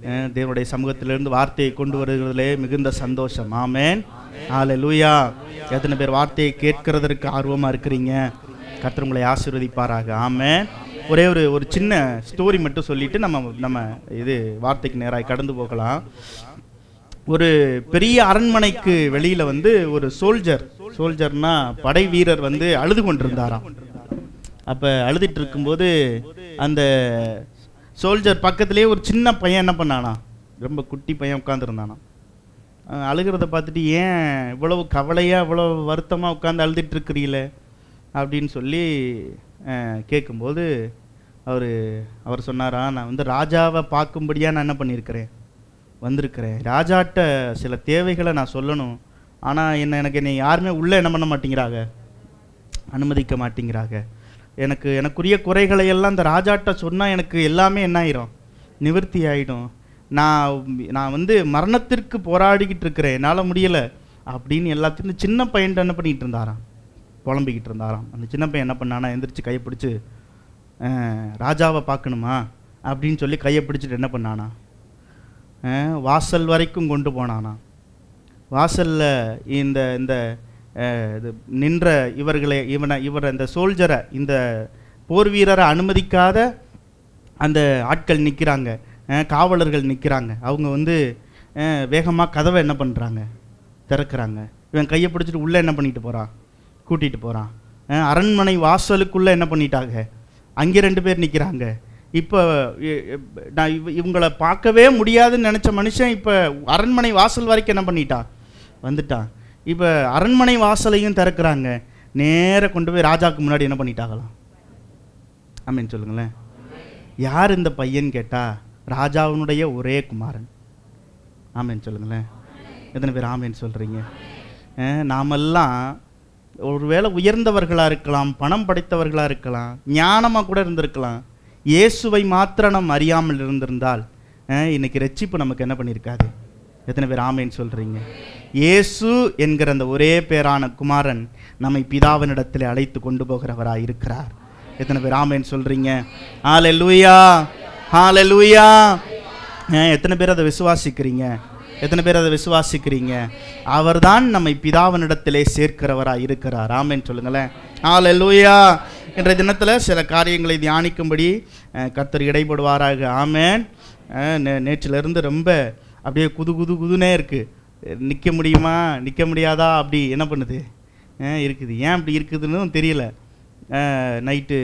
அஹ் தேவனுடைய சமூகத்திலிருந்து வார்த்தையை கொண்டு வருகிறதிலே மிகுந்த சந்தோஷம் ஆமென் ஹalleluya எத்தனை பேர் வார்த்தையை கேட்கிறதற்கு ஆர்வமா இருக்கிறீங்க கர்த்தர் உங்களை ஆசீர்வதிப்பாராக ஆமென் ஒரே ஒரு ஒரு சின்ன ஸ்டோரி மட்டும் சொல்லிட்டு நம்ம நம்ம இது வார்த்தைக்கு நேராக கடந்து போகலாம் ஒரு பெரிய அரண்மனைக்கு வெளியில வந்து ஒரு சோல்ஜர் சோல்ஜர்னா படை வீரர் வந்து அழுது கொண்டிருந்தாராம் அப்ப அழுதுட்டு இருக்கும்போது அந்த சோல்ஜர் பக்கத்திலேயே ஒரு சின்ன பையன் என்ன பண்ணானா ரொம்ப குட்டி பையன் உட்காந்துருந்தானா அழுகிறத பார்த்துட்டு ஏன் இவ்வளவு கவலையா இவ்வளவு வருத்தமா உட்காந்து அழுதுட்டு இருக்கிறீங்களே அப்படின்னு சொல்லி அஹ், கேட்கும்போது அவர் அவர் சொன்னாரா நான் வந்து ராஜாவை பார்க்கும்படியா நான் என்ன பண்ணியிருக்கிறேன் வந்திருக்கிறேன் ராஜாட்ட சில தேவைகளை நான் சொல்லணும் ஆனால் என்ன எனக்கு என்னை யாருமே உள்ளே என்ன பண்ண மாட்டேங்கிறாங்க அனுமதிக்க மாட்டேங்கிறாங்க எனக்கு எனக்குரிய குறைகளை எல்லாம் இந்த ராஜாட்ட சொன்னால் எனக்கு எல்லாமே என்ன ஆயிரும் நிவர்த்தி ஆயிடும் நான் நான் வந்து மரணத்திற்கு போராடிக்கிட்டு இருக்கிறேன் என்னால் முடியலை அப்படின்னு எல்லாத்தையும் இந்த சின்ன பையன்ட்ட என்ன பண்ணிக்கிட்டு இருந்தாராம் புலம்பிக்கிட்டு இருந்தாராம் அந்த சின்ன பையன் என்ன பண்ணானா எந்திரிச்சு கையை பிடிச்சு "அஹ், ராஜாவை பார்க்கணுமா அப்படின்னு சொல்லி கையை பிடிச்சிட்டு என்ன பண்ணானா அஹ், வாசல் வரைக்கும் கொண்டு போனானா வாசல்ல இந்த இந்த அஹ், இது நின்ற இவர்களை இவனை இவரை இந்த சோல்ஜரை இந்த போர் வீரரை அனுமதிக்காத அந்த ஆட்கள் நிற்கிறாங்க காவலர்கள் நிற்கிறாங்க அவங்க வந்து வேகமாக கதவை என்ன பண்ணுறாங்க திறக்கிறாங்க இவன் கையை பிடிச்சிட்டு உள்ளே என்ன பண்ணிட்டு போகிறான் கூட்டிகிட்டு போகிறான் அரண்மனை வாசலுக்குள்ளே என்ன பண்ணிட்டாங்க அங்கே ரெண்டு பேர் நிற்கிறாங்க இப்போ நான் இவ இவங்களை பார்க்கவே முடியாதுன்னு நினச்ச மனுஷன் இப்போ அரண்மனை வாசல் வரைக்கும் என்ன பண்ணிட்டான் வந்துட்டான் இப்போ அரண்மனை வாசலையும் திறக்கிறாங்க நேரா கொண்டு போய் ராஜாவுக்கு முன்னாடி என்ன பண்ணிட்டாங்களாம் ஆமீன் சொல்லுங்களேன் யார் இந்த பையன் கேட்டா ராஜாவினுடைய ஒரே குமாரன் ஆமேன் சொல்லுங்களேன் எத்தனை பேர் ஆமேன் சொல்கிறீங்க நாமெல்லாம் ஒருவேளை உயர்ந்தவர்களாக இருக்கலாம் பணம் படைத்தவர்களாக இருக்கலாம் ஞானமாக கூட இருந்திருக்கலாம் இயேசுவை மாத்திரம் நம்ம அறியாமல் இருந்திருந்தால் அஹ், இன்னைக்கு ரட்சிப்பு நமக்கு என்ன பண்ணியிருக்காது எத்தனை பேர் ஆமேன்னு சொல்கிறீங்க இயேசு என்கிற அந்த ஒரே பேரான குமாரன் நம்மை பிதாவினிடத்தில் அழைத்து கொண்டு போகிறவராய் இருக்கிறார் எத்தனை பேர் ஆமேன்னு சொல்கிறீங்க ஹalleluya ஹalleluya அஹ், எத்தனை பேர் அதை விசுவாசிக்கிறீங்க எத்தனை பேர் அதை விசுவாசிக்கிறீங்க அவர்தான் நம்மை பிதாவினிடத்திலே சேர்க்கிறவராய் இருக்கிறார் ஆமென் சொல்லுங்களேன் ஹalleluya இன்றைய தினத்தில் சில காரியங்களை தியானிக்கும்படி அஹ், கர்த்தர் இடைப்படுவாராக ஆமென் அஹ், நே- நேற்றிலிருந்து ரொம்ப அப்படியே குது குது குதுனே இருக்குது நிற்க முடியுமா நிற்க முடியாதா அப்படி என்ன பண்ணுது அஹ், இருக்குது ஏன் அப்படி இருக்குதுன்னு தெரியல நைட்டு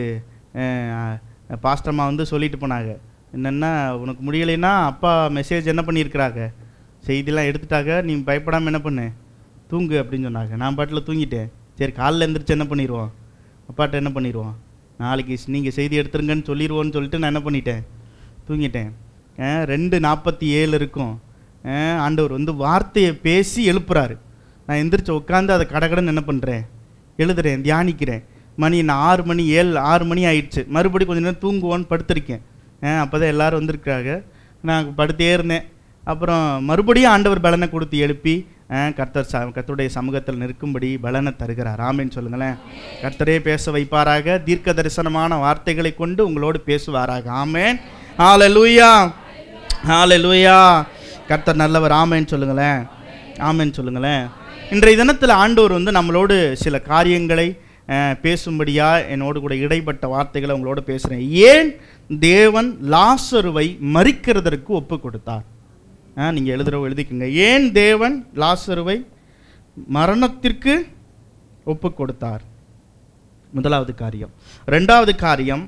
பாஸ்டம்மா வந்து சொல்லிட்டு போனாங்க என்னென்னா உனக்கு முடியலைன்னா அப்பா மெசேஜ் என்ன பண்ணியிருக்கிறாங்க செய்திலாம் எடுத்துட்டாங்க நீ பயப்படாமல் என்ன பண்ணு தூங்கு அப்படின்னு சொன்னாங்க நான் பாட்டில் தூங்கிட்டேன் சரி காலைல எழுந்திரிச்சு என்ன பண்ணிடுவோம் அப்பாட்ட என்ன பண்ணிடுவோம் நாளைக்கு நீங்கள் செய்தி எடுத்துருங்கன்னு சொல்லிடுவோன்னு சொல்லிட்டு நான் என்ன பண்ணிட்டேன் தூங்கிட்டேன் அஹ், ரெண்டு நாற்பத்தி ஏழு இருக்கும் அஹ், ஆண்டவர் வந்து வார்த்தையை பேசி எழுப்புறாரு நான் எந்திரிச்சு உட்காந்து அதை கடகடன்னு என்ன பண்ணுறேன் எழுதுறேன் தியானிக்கிறேன் மணி நான் ஆறு மணி ஏழு ஆறு மணி ஆயிடுச்சு மறுபடியும் கொஞ்ச நேரம் தூங்குவோன்னு படுத்திருக்கேன் அப்போ தான் எல்லோரும் வந்திருக்காங்க நான் படுத்தே இருந்தேன் அப்புறம் மறுபடியும் ஆண்டவர் பலனை கொடுத்து எழுப்பி அஹ், கர்த்தர் ச கர்த்தருடைய சமூகத்தில் நிற்கும்படி பலனை தருகிறார் ஆமேன்னு சொல்லுங்களேன் கர்த்தரே பேச வைப்பாராக தீர்க்க தரிசனமான வார்த்தைகளை கொண்டு உங்களோடு பேசுவாராக ஆமேன் ஹalleluya ஹalleluya கர்த்தர் நல்லவர் ஆமேன்னு சொல்லுங்களேன் ஆமேன்னு சொல்லுங்களேன் இன்றைய தினத்தில் ஆண்டவர் வந்து நம்மளோடு சில காரியங்களை அஹ், பேசும்படியா என்னோடு கூட இடைப்பட்ட வார்த்தைகளை உங்களோட பேசுகிறேன் ஏன் தேவன் லாசருவை மறிக்கிறதற்கு ஒப்பு கொடுத்தார் நீங்கள் எழுதுறவ எழுதிக்கோங்க ஏன் தேவன் லாசருவை மரணத்திற்கு ஒப்பு கொடுத்தார் முதலாவது காரியம் ரெண்டாவது காரியம்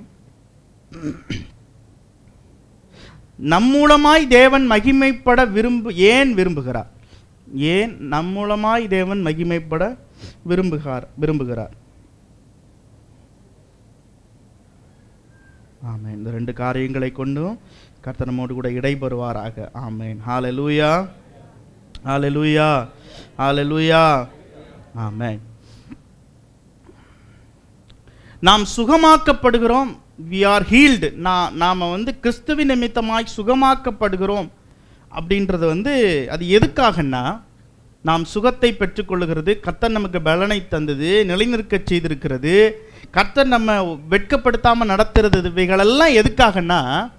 நம் மூலமாய் தேவன் மகிமைப்பட விரும்பு ஏன் விரும்புகிறார் ஏன் நம் மூலமாய் தேவன் மகிமைப்பட விரும்புகிறார் விரும்புகிறார் ஆமென் இந்த ரெண்டு காரியங்களை கொண்டும் கர்த்தர் நம்மோடு கூட இடைபெறுவாராக ஆமென் ஹalleluya ஹalleluya ஹalleluya ஆமென் நாம் சுகமாக்கப்படுகிறோம் வி ஆர் ஹீல்டு நான் நாம் வந்து கிறிஸ்துவின் நிமித்தமாய் சுகமாக்கப்படுகிறோம் அப்படின்றது வந்து அது எதுக்காகன்னா நாம் சுகத்தை பெற்றுக்கொள்ளுகிறது கர்த்தர் நமக்கு பலனை தந்தது நிலைநிற்கச் செய்திருக்கிறது கர்த்தர் நம்ம வெட்கப்படுத்தாமல் நடத்துறது இவைகளெல்லாம் எதுக்காகன்னா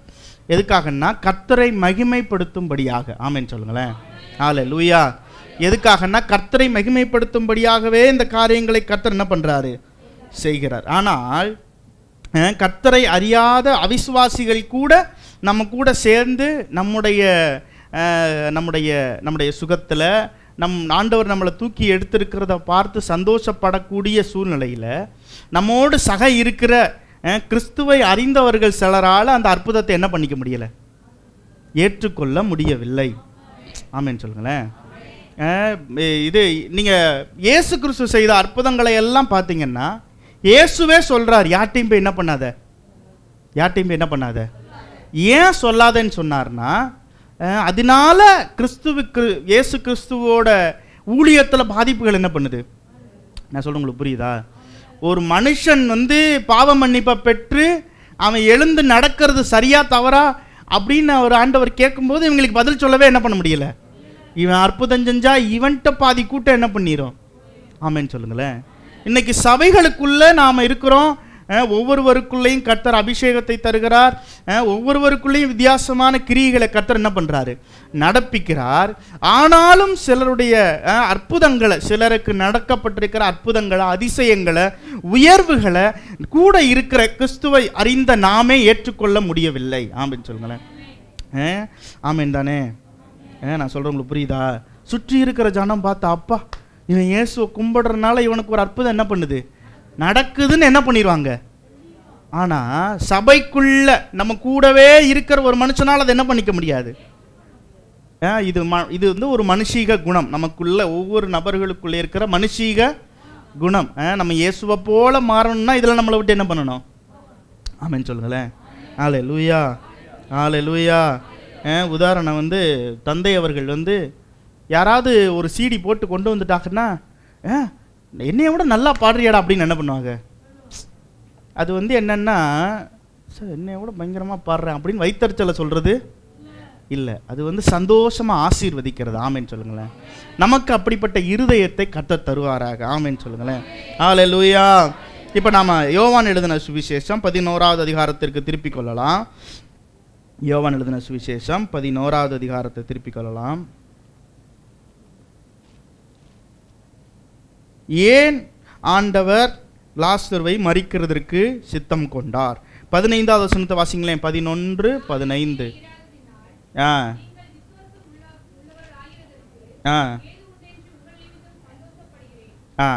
எதுக்காகன்னா கர்த்தரை மகிமைப்படுத்தும்படியாக ஆமென் சொல்லுங்களேன் ஆலே லூயா எதுக்காகன்னா கர்த்தரை மகிமைப்படுத்தும்படியாகவே இந்த காரியங்களை கர்த்தர் என்ன பண்றாரு செய்கிறார் ஆனால் அஹ், கர்த்தரை அறியாத அவிசுவாசிகள் கூட நம்ம கூட சேர்ந்து நம்முடைய அஹ், நம்முடைய நம்முடைய சுகத்தில் நம் ஆண்டவர் நம்மளை தூக்கி எடுத்திருக்கிறத பார்த்து சந்தோஷப்படக்கூடிய சூழ்நிலையில் நம்மோடு சக இருக்கிற அஹ், கிறிஸ்துவை அறிந்தவர்கள் சிலரால் அந்த அற்புதத்தை என்ன பண்ணிக்க முடியலை ஏற்றுக்கொள்ள முடியவில்லை ஆமென் சொல்லுங்களேன் அஹ், இது நீங்கள் இயேசு கிறிஸ்து செய்த அற்புதங்களை எல்லாம் பார்த்தீங்கன்னா இயேசுவே சொல்றார் யார்ட்டையும் போய் என்ன பண்ணாத யார்ட்டையும் போய் என்ன பண்ணாத ஏன் சொல்லாதேன்னு சொன்னார்னா அஹ், அதனால கிறிஸ்துவுக்கு இயேசு கிறிஸ்துவோட ஊழியத்தில் பாதிப்புகள் என்ன பண்ணுது நான் சொல்ல உங்களுக்கு புரியுதா ஒரு மனுஷன் வந்து பாவ மன்னிப்பை பெற்று அவன் எழுந்து நடக்கிறது சரியா தவறா அப்படின்னு ஒரு ஆண்டவர் கேட்கும்போது இவங்களுக்கு பதில் சொல்லவே என்ன பண்ண முடியல இவன் அற்புதம் செஞ்சா இவன்கிட்ட பாதி கூட்டம் என்ன பண்ணிரும் ஆமென்னு சொல்லுங்களேன் இன்னைக்கு சபைகளுக்குள்ள நாம இருக்கிறோம் அஹ், ஒவ்வொருவருக்குள்ளேயும் கர்த்தர் அபிஷேகத்தை தருகிறார் அஹ், ஒவ்வொருவருக்குள்ளேயும் வித்தியாசமான கிரியைகளை கர்த்தர் என்ன பண்றாரு நடப்பிக்கிறார் ஆனாலும் சிலருடைய அஹ், அற்புதங்களை சிலருக்கு நடக்கப்பட்டிருக்கிற அற்புதங்களை அதிசயங்களை உயர்வுகளை கூட இருக்கிற கிறிஸ்துவை அறிந்த நாமே ஏற்றுக்கொள்ள முடியவில்லை ஆமென்னு சொல்லுங்களேன் அஹ், ஆமென் தானே ஏன் நான் சொல்கிறேன் உங்களுக்கு புரியுதா சுற்றி இருக்கிற ஜனம் பார்த்தா அப்பா இவன் இயேசுவை கும்பிடுறதுனால இவனுக்கு ஒரு அற்புதம் என்ன பண்ணுது நடக்குதுன்னு என்ன பண்ணிடுவாங்க ஆனால் சபைக்குள்ள நம்ம கூடவே இருக்கிற ஒரு மனுஷனால் அதை என்ன பண்ணிக்க முடியாது ஆ, இது ம இது வந்து ஒரு மனுஷீக குணம் நமக்குள்ள ஒவ்வொரு நபர்களுக்குள்ளே இருக்கிற மனுஷீக குணம் ஆ, நம்ம இயேசுவை போல மாறணும்னா இதில் நம்மளை விட்டு என்ன பண்ணணும் ஆமென்னு சொல்லுங்களேன் ஆலே லூயா ஆலே லூயா உதாரணம் வந்து தந்தை அவர்கள் வந்து யாராவது ஒரு சீடி போட்டு கொண்டு வந்துட்டாங்கன்னா "ஆ, என்னைய விட நல்லா பாடுறியாடா அப்படின்னு என்ன பண்ணுவாங்க அது வந்து என்னன்னா சார் என்னைய விட பயங்கரமாக பாடுறேன் அப்படின்னு வைத்தறிச்சலை சொல்கிறது இல்லை அது வந்து சந்தோஷமாக ஆசீர்வதிக்கிறது ஆமேன்னு சொல்லுங்களேன் நமக்கு அப்படிப்பட்ட இருதயத்தை கத்த தருவாராக ஆமேன்னு சொல்லுங்களேன் ஆலே லூயா இப்போ நாம் யோவான் எழுதின சுவிசேஷம் பதினோராவது அதிகாரத்திற்கு திருப்பிக் கொள்ளலாம் யோவான் எழுதின சுவிசேஷம் பதினோராவது அதிகாரத்தை திருப்பிக் கொள்ளலாம் ஏன் ஆண்டவர் லாஸ்தர்வை மறிக்கிறதற்கு சித்தம் கொண்டார் பதினைந்தாவது வசனத்தை வாசிங்களேன் பதினொன்று பதினைந்து ஆ ஆ ஆ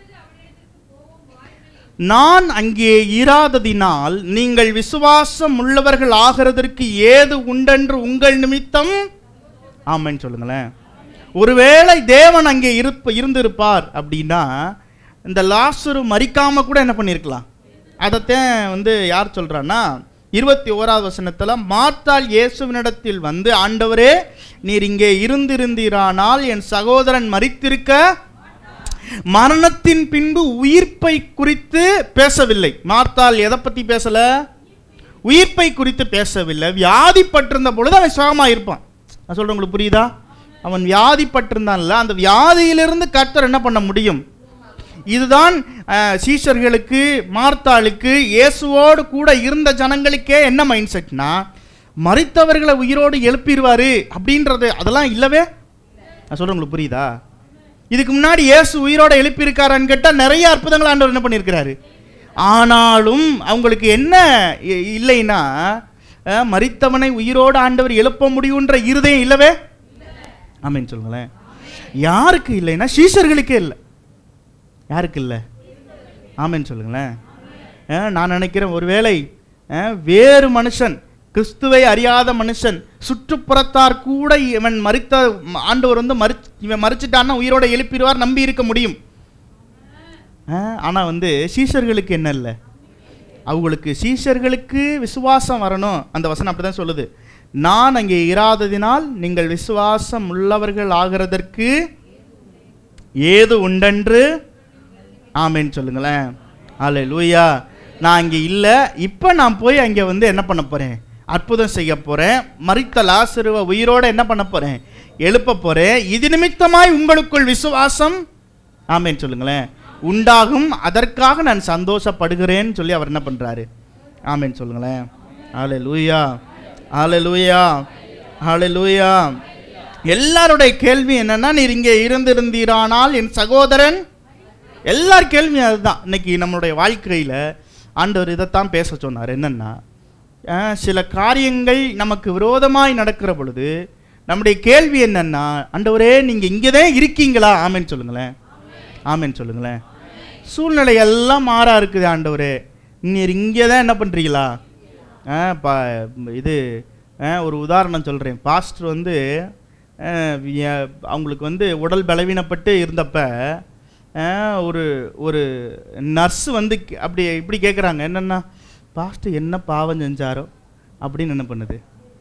நான் அங்கே இராததினால் நீங்கள் விசுவாசம் உள்ளவர்கள் ஆகிறதற்கு ஏது உண்டென்று உங்கள் நிமித்தம் ஆமென்னு சொல்லுங்களேன் ஒருவேளை தேவன் அங்கே இருப்ப இருந்திருப்பார் அப்படின்னா இந்த லாசரு மறிக்காம கூட என்ன பண்ணியிருக்கலாம் அதைத்தான் வந்து யார் சொல்றான்னா இருபத்தி ஓராவது வசனத்துல மார்த்தாள் இயேசுவினிடத்தில் வந்து ஆண்டவரே நீர் இங்கே இருந்திருந்தீரானால் என் சகோதரன் மறித்திருக்க மரணத்தின் பின்பு உயிர்ப்பை குறித்து பேசவில்லை மார்த்தாள் எதை பத்தி பேசல உயிர்ப்பை குறித்து பேசவில்லை வியாதிப்பட்டிருந்த பொழுது அவன் சுகமா இருப்பான் நான் சொல்றேன் உங்களுக்கு புரியுதா அவன் வியாதிப்பட்டிருந்தான்ல அந்த வியாதியிலிருந்து கர்த்தர் என்ன பண்ண முடியும் இதுதான் அஹ், சீஷர்களுக்கு மார்த்தாளுக்கு இயேசுவோடு கூட இருந்த ஜனங்களுக்கே என்ன மைண்ட் செட்னா மறித்தவர்களை உயிரோடு எழுப்பிடுவாரு அப்படின்றது அதெல்லாம் இல்லவே நான் சொல்றேன் உங்களுக்கு புரியுதா இதுக்கு முன்னாடி இயேசு உயிரோட எழுப்பியிருக்காரான்னு கேட்டால் நிறைய அற்புதங்கள் ஆண்டவர் என்ன பண்ணியிருக்கிறாரு ஆனாலும் அவங்களுக்கு என்ன இ- இல்லைன்னா அஹ், மரித்தவனை உயிரோடு ஆண்டவர் எழுப்ப முடியுன்ற இருதயம் இல்லவே ஆமென்னு சொல்லுங்களேன் யாருக்கு இல்லைன்னா சீஷர்களுக்கே இல்லை யாருக்கு இல்லை ஆமென்னு சொல்லுங்களேன் அஹ், நான் நினைக்கிறேன் ஒருவேளை அஹ், வேறு மனுஷன் கிறிஸ்துவை அறியாத மனுஷன் சுற்றுப்புறத்தார் கூட இவன் மறித்த ஆண்டவர் வந்து மறி இவன் மறிச்சிட்டான்னா உயிரோட எழுப்பிடுவார் நம்பி இருக்க முடியும் ஆனால் வந்து சீஷர்களுக்கு என்ன இல்லை அவங்களுக்கு சீஷர்களுக்கு விசுவாசம் வரணும் அந்த வசனம் அப்படிதான் சொல்லுது நான் அங்கே இராததினால் நீங்கள் விசுவாசம் உள்ளவர்கள் ஆகிறதற்கு ஏது உண்டென்று ஆமென்னு சொல்லுங்களேன் ஆலே லூயா நான் அங்கே இல்லை இப்போ நான் போய் அங்கே வந்து என்ன பண்ண போகிறேன் அற்புதம் செய்ய போகிறேன் மறித்த லாசருவ உயிரோட என்ன பண்ண போகிறேன் எழுப்ப போகிறேன் இது நிமித்தமாய் உங்களுக்குள் விசுவாசம் ஆமென்னு சொல்லுங்களேன் உண்டாகும் அதற்காக நான் சந்தோஷப்படுகிறேன்னு சொல்லி அவர் என்ன பண்ணுறாரு ஆமென்னு சொல்லுங்களேன் ஆலே லூயா ஹalleluya ஹalleluya எல்லாருடைய கேள்வி என்னன்னா நீர் இங்கே இருந்திருந்தீரானால் என் சகோதரன் எல்லார் கேள்வியும் அதுதான் இன்னைக்கு நம்மளுடைய வாழ்க்கையில் ஆண்டவர் இதைத்தான் பேச சொன்னார் என்னன்னா அஹ், சில காரியங்கள் நமக்கு விரோதமாய் நடக்கிற பொழுது நம்முடைய கேள்வி என்னன்னா ஆண்டவரே நீங்க இங்கே தான் இருக்கீங்களா ஆமென்னு சொல்லுங்களேன் ஆமென்னு சொல்லுங்களேன் சூழ்நிலை எல்லாம் மாறா இருக்குது ஆண்டவரே நீர் இங்கே தான் என்ன பண்ணுறீங்களா ஆ பா இது ஆ, ஒரு உதாரணம் சொல்கிறேன் பாஸ்டர் வந்து ஆ, விய- அவங்களுக்கு வந்து உடல் பலவீனப்பட்டு இருந்தப்ப ஆ, ஒரு ஒரு நர்ஸ் வந்து கே- அப்படி இப்படி கேட்குறாங்க என்னென்னா பாஸ்டர் என்ன பாவம் செஞ்சாரோ அப்படின்னு என்ன பண்ணுது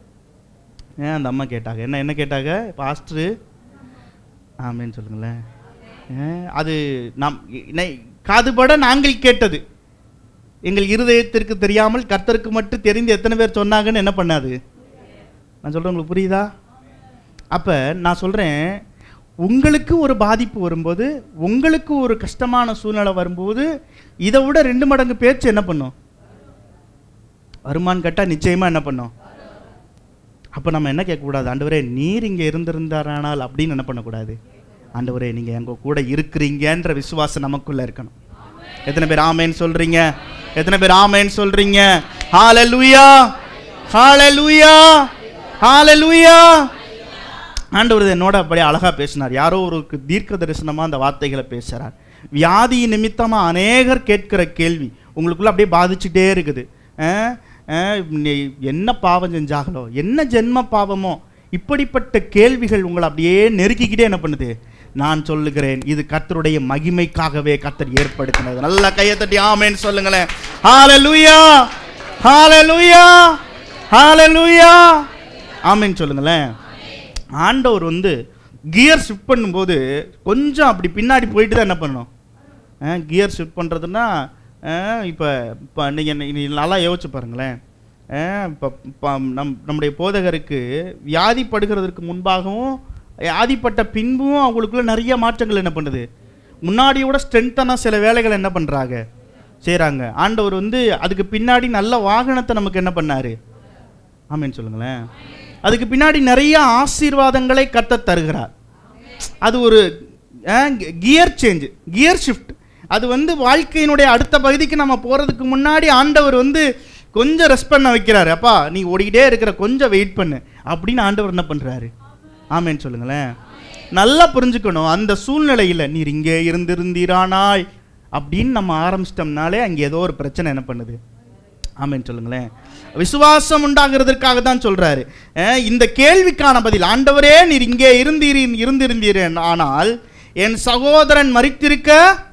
ஏன் அந்த அம்மா கேட்டாங்க என்ன என்ன கேட்டாங்க பாஸ்டரு ஆமேன்னு சொல்லுங்களேன் ஏன், அது நாம் இ- காதுபட நாங்கள் கேட்டது எங்கள் இருதயத்திற்கு தெரியாமல் கர்த்தருக்கு மட்டும் தெரிந்து எத்தனை பேர் சொன்னாங்கன்னு என்ன பண்ணாது நான் சொல்கிறேன் உங்களுக்கு புரியுதா அப்போ நான் சொல்கிறேன் உங்களுக்கு ஒரு பாதிப்பு வரும்போது உங்களுக்கு ஒரு கஷ்டமான சூழ்நிலை வரும்போது இதை விட ரெண்டு மடங்கு பேச்சு என்ன பண்ணும் வருமான்னு கேட்டால் நிச்சயமாக என்ன பண்ணும் அப்போ நம்ம என்ன கேட்கக்கூடாது ஆண்டவரே நீர் இங்கே இருந்திருந்தாரானால் அப்படின்னு என்ன பண்ணக்கூடாது ஆண்டவரே நீங்கள் எங்கள் கூட இருக்கிறீங்கன்ற விசுவாசம் நமக்குள்ளே இருக்கணும் எத்தனை பேர் ஆமேன்னு சொல்கிறீங்க எத்தனை பேர் ஆமேன்னு சொல்கிறீங்க ஹalleluya ஹalleluya ஹalleluya ஆண்டவர் என்னோட அப்படியே அழகா பேசினார் யாரோ ஒரு தீர்க்க தரிசனமா அந்த வார்த்தைகளை பேசுறார் வியாதி நிமித்தமா அநேகர் கேட்கிற கேள்வி உங்களுக்குள்ள அப்படியே பாதிச்சுட்டே இருக்குது அஹ், அஹ், நீ என்ன பாவம் செஞ்சாங்களோ என்ன ஜென்ம பாவமோ இப்படிப்பட்ட கேள்விகள் உங்களை அப்படியே நெருக்கிக்கிட்டே என்ன பண்ணுது நான் சொல்லுகிறேன் இது கர்த்தருடைய மகிமைக்காகவே கர்த்தர் ஏற்படுத்தினது நல்லா கையை தட்டி ஆமேன்னு சொல்லுங்களேன் ஹalleluya ஹalleluya ஹalleluya ஆமேன்னு சொல்லுங்களேன் ஆண்டவர் வந்து கியர் ஷிஃப்ட் பண்ணும்போது கொஞ்சம் அப்படி பின்னாடி போயிட்டு தான் என்ன பண்ணணும் கியர் ஷிஃப்ட் பண்ணுறதுன்னா இப்போ இப்போ நீங்கள் நீங்கள் நல்லா யோசிச்சு பாருங்களேன் இப்போ நம் நம்முடைய போதகருக்கு வியாதிப்படுகிறதுக்கு முன்பாகவும் வியாதிப்பட்ட பின்பும் அவங்களுக்குள்ள நிறைய மாற்றங்கள் என்ன பண்ணுது முன்னாடியோட ஸ்ட்ரென்த்தான சில வேலைகள் என்ன பண்ணுறாங்க செய்கிறாங்க ஆண்டவர் வந்து அதுக்கு பின்னாடி நல்ல வாகனத்தை நமக்கு என்ன பண்ணாரு ஆமேன்னு சொல்லுங்களேன் அதுக்கு பின்னாடி நிறைய ஆசீர்வாதங்களை கத்த தருகிறார் அது ஒரு கியர் சேஞ்ச் கியர் ஷிஃப்ட் அது வந்து வாழ்க்கையினுடைய அடுத்த பகுதிக்கு நம்ம போகிறதுக்கு முன்னாடி ஆண்டவர் வந்து கொஞ்சம் ரெஸ்ட் பண்ண வைக்கிறாரு அப்பா நீ ஓடிக்கிட்டே இருக்கிற கொஞ்சம் வெயிட் பண்ணு அப்படின்னு ஆண்டவர் என்ன பண்ணுறாரு ஆமேன்னு சொல்லுங்களேன் நல்லா புரிஞ்சுக்கணும் அந்த சூழ்நிலையில் நீர் இங்கே இருந்திருந்தீரானாய் அப்படின்னு நம்ம ஆரம்பிச்சிட்டோம்னாலே அங்கே ஏதோ ஒரு பிரச்சனை என்ன பண்ணுது ஆமென் சொல்லுங்களேன் விசுவாசம் உண்டாகிறதற்காக தான் சொல்றாரு அஹ் இந்த கேள்விக்கான பதில் ஆண்டவரே நீர் இங்கே இருந்தீரின் இருந்திருந்தீரேன் ஆனால் என் சகோதரன் மறித்திருக்க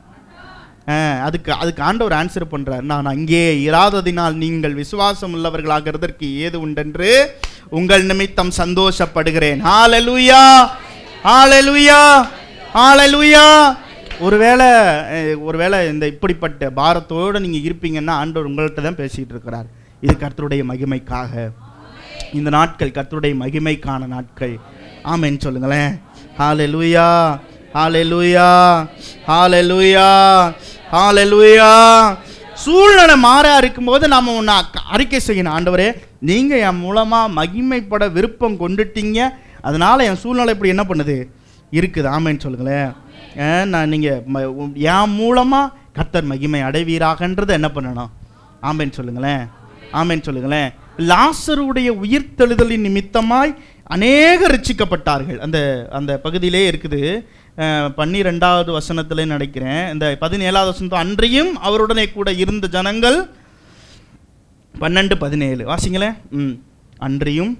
அஹ் அதுக்கு அதுக்கு ஆண்டவர் ஆன்சர் பண்றார் நான் அங்கே இராததினால் நீங்கள் விசுவாசம் உள்ளவர்களாகிறதற்கு ஏது உண்டென்று உங்கள் நிமித்தம் சந்தோஷப்படுகிறேன் ஹalleluya ஹalleluya ஹalleluya ஒருவேளை அஹ், ஒருவேளை இந்த இப்படிப்பட்ட பாரத்தோடு நீங்கள் இருப்பீங்கன்னா ஆண்டவர் உங்கள்கிட்ட தான் பேசிகிட்டு இருக்கிறார் இது கர்த்தருடைய மகிமைக்காக இந்த நாட்கள் கர்த்தருடைய மகிமைக்கான நாட்கள் ஆமென்னு சொல்லுங்களேன் ஹalleluya ஹalleluya ஹalleluya ஹalleluya சூழ்நிலை மாறா இருக்கும்போது நாம ஒன்று அறிக்கை செய்யணும் ஆண்டவரே நீங்கள் என் மூலமாக மகிமைப்பட விருப்பம் கொண்டுட்டீங்க அதனால் என் சூழ்நிலை இப்படி என்ன பண்ணுது இருக்குது ஆமைன்னு சொல்லுங்களேன் ஏன் நான் நீங்கள் என் மூலமாக கர்த்தர் மகிமை அடைவீராகன்றதை என்ன பண்ணணும் ஆமைன்னு சொல்லுங்களேன் ஆமைன்னு சொல்லுங்களேன் லாசருடைய உயிர்த்தெழுதலின் நிமித்தமாய் அநேகர் ரட்சிக்கப்பட்டார்கள் அந்த அந்த பகுதியிலே இருக்குது அஹ், பன்னிரெண்டாவது வசனத்திலே நினைக்கிறேன் இந்த பதினேழாவது வசனத்து அன்றையும் அவருடனே கூட இருந்த ஜனங்கள் பன்னெண்டு பதினேழு வாசிங்களேன் ம் அன்றியும்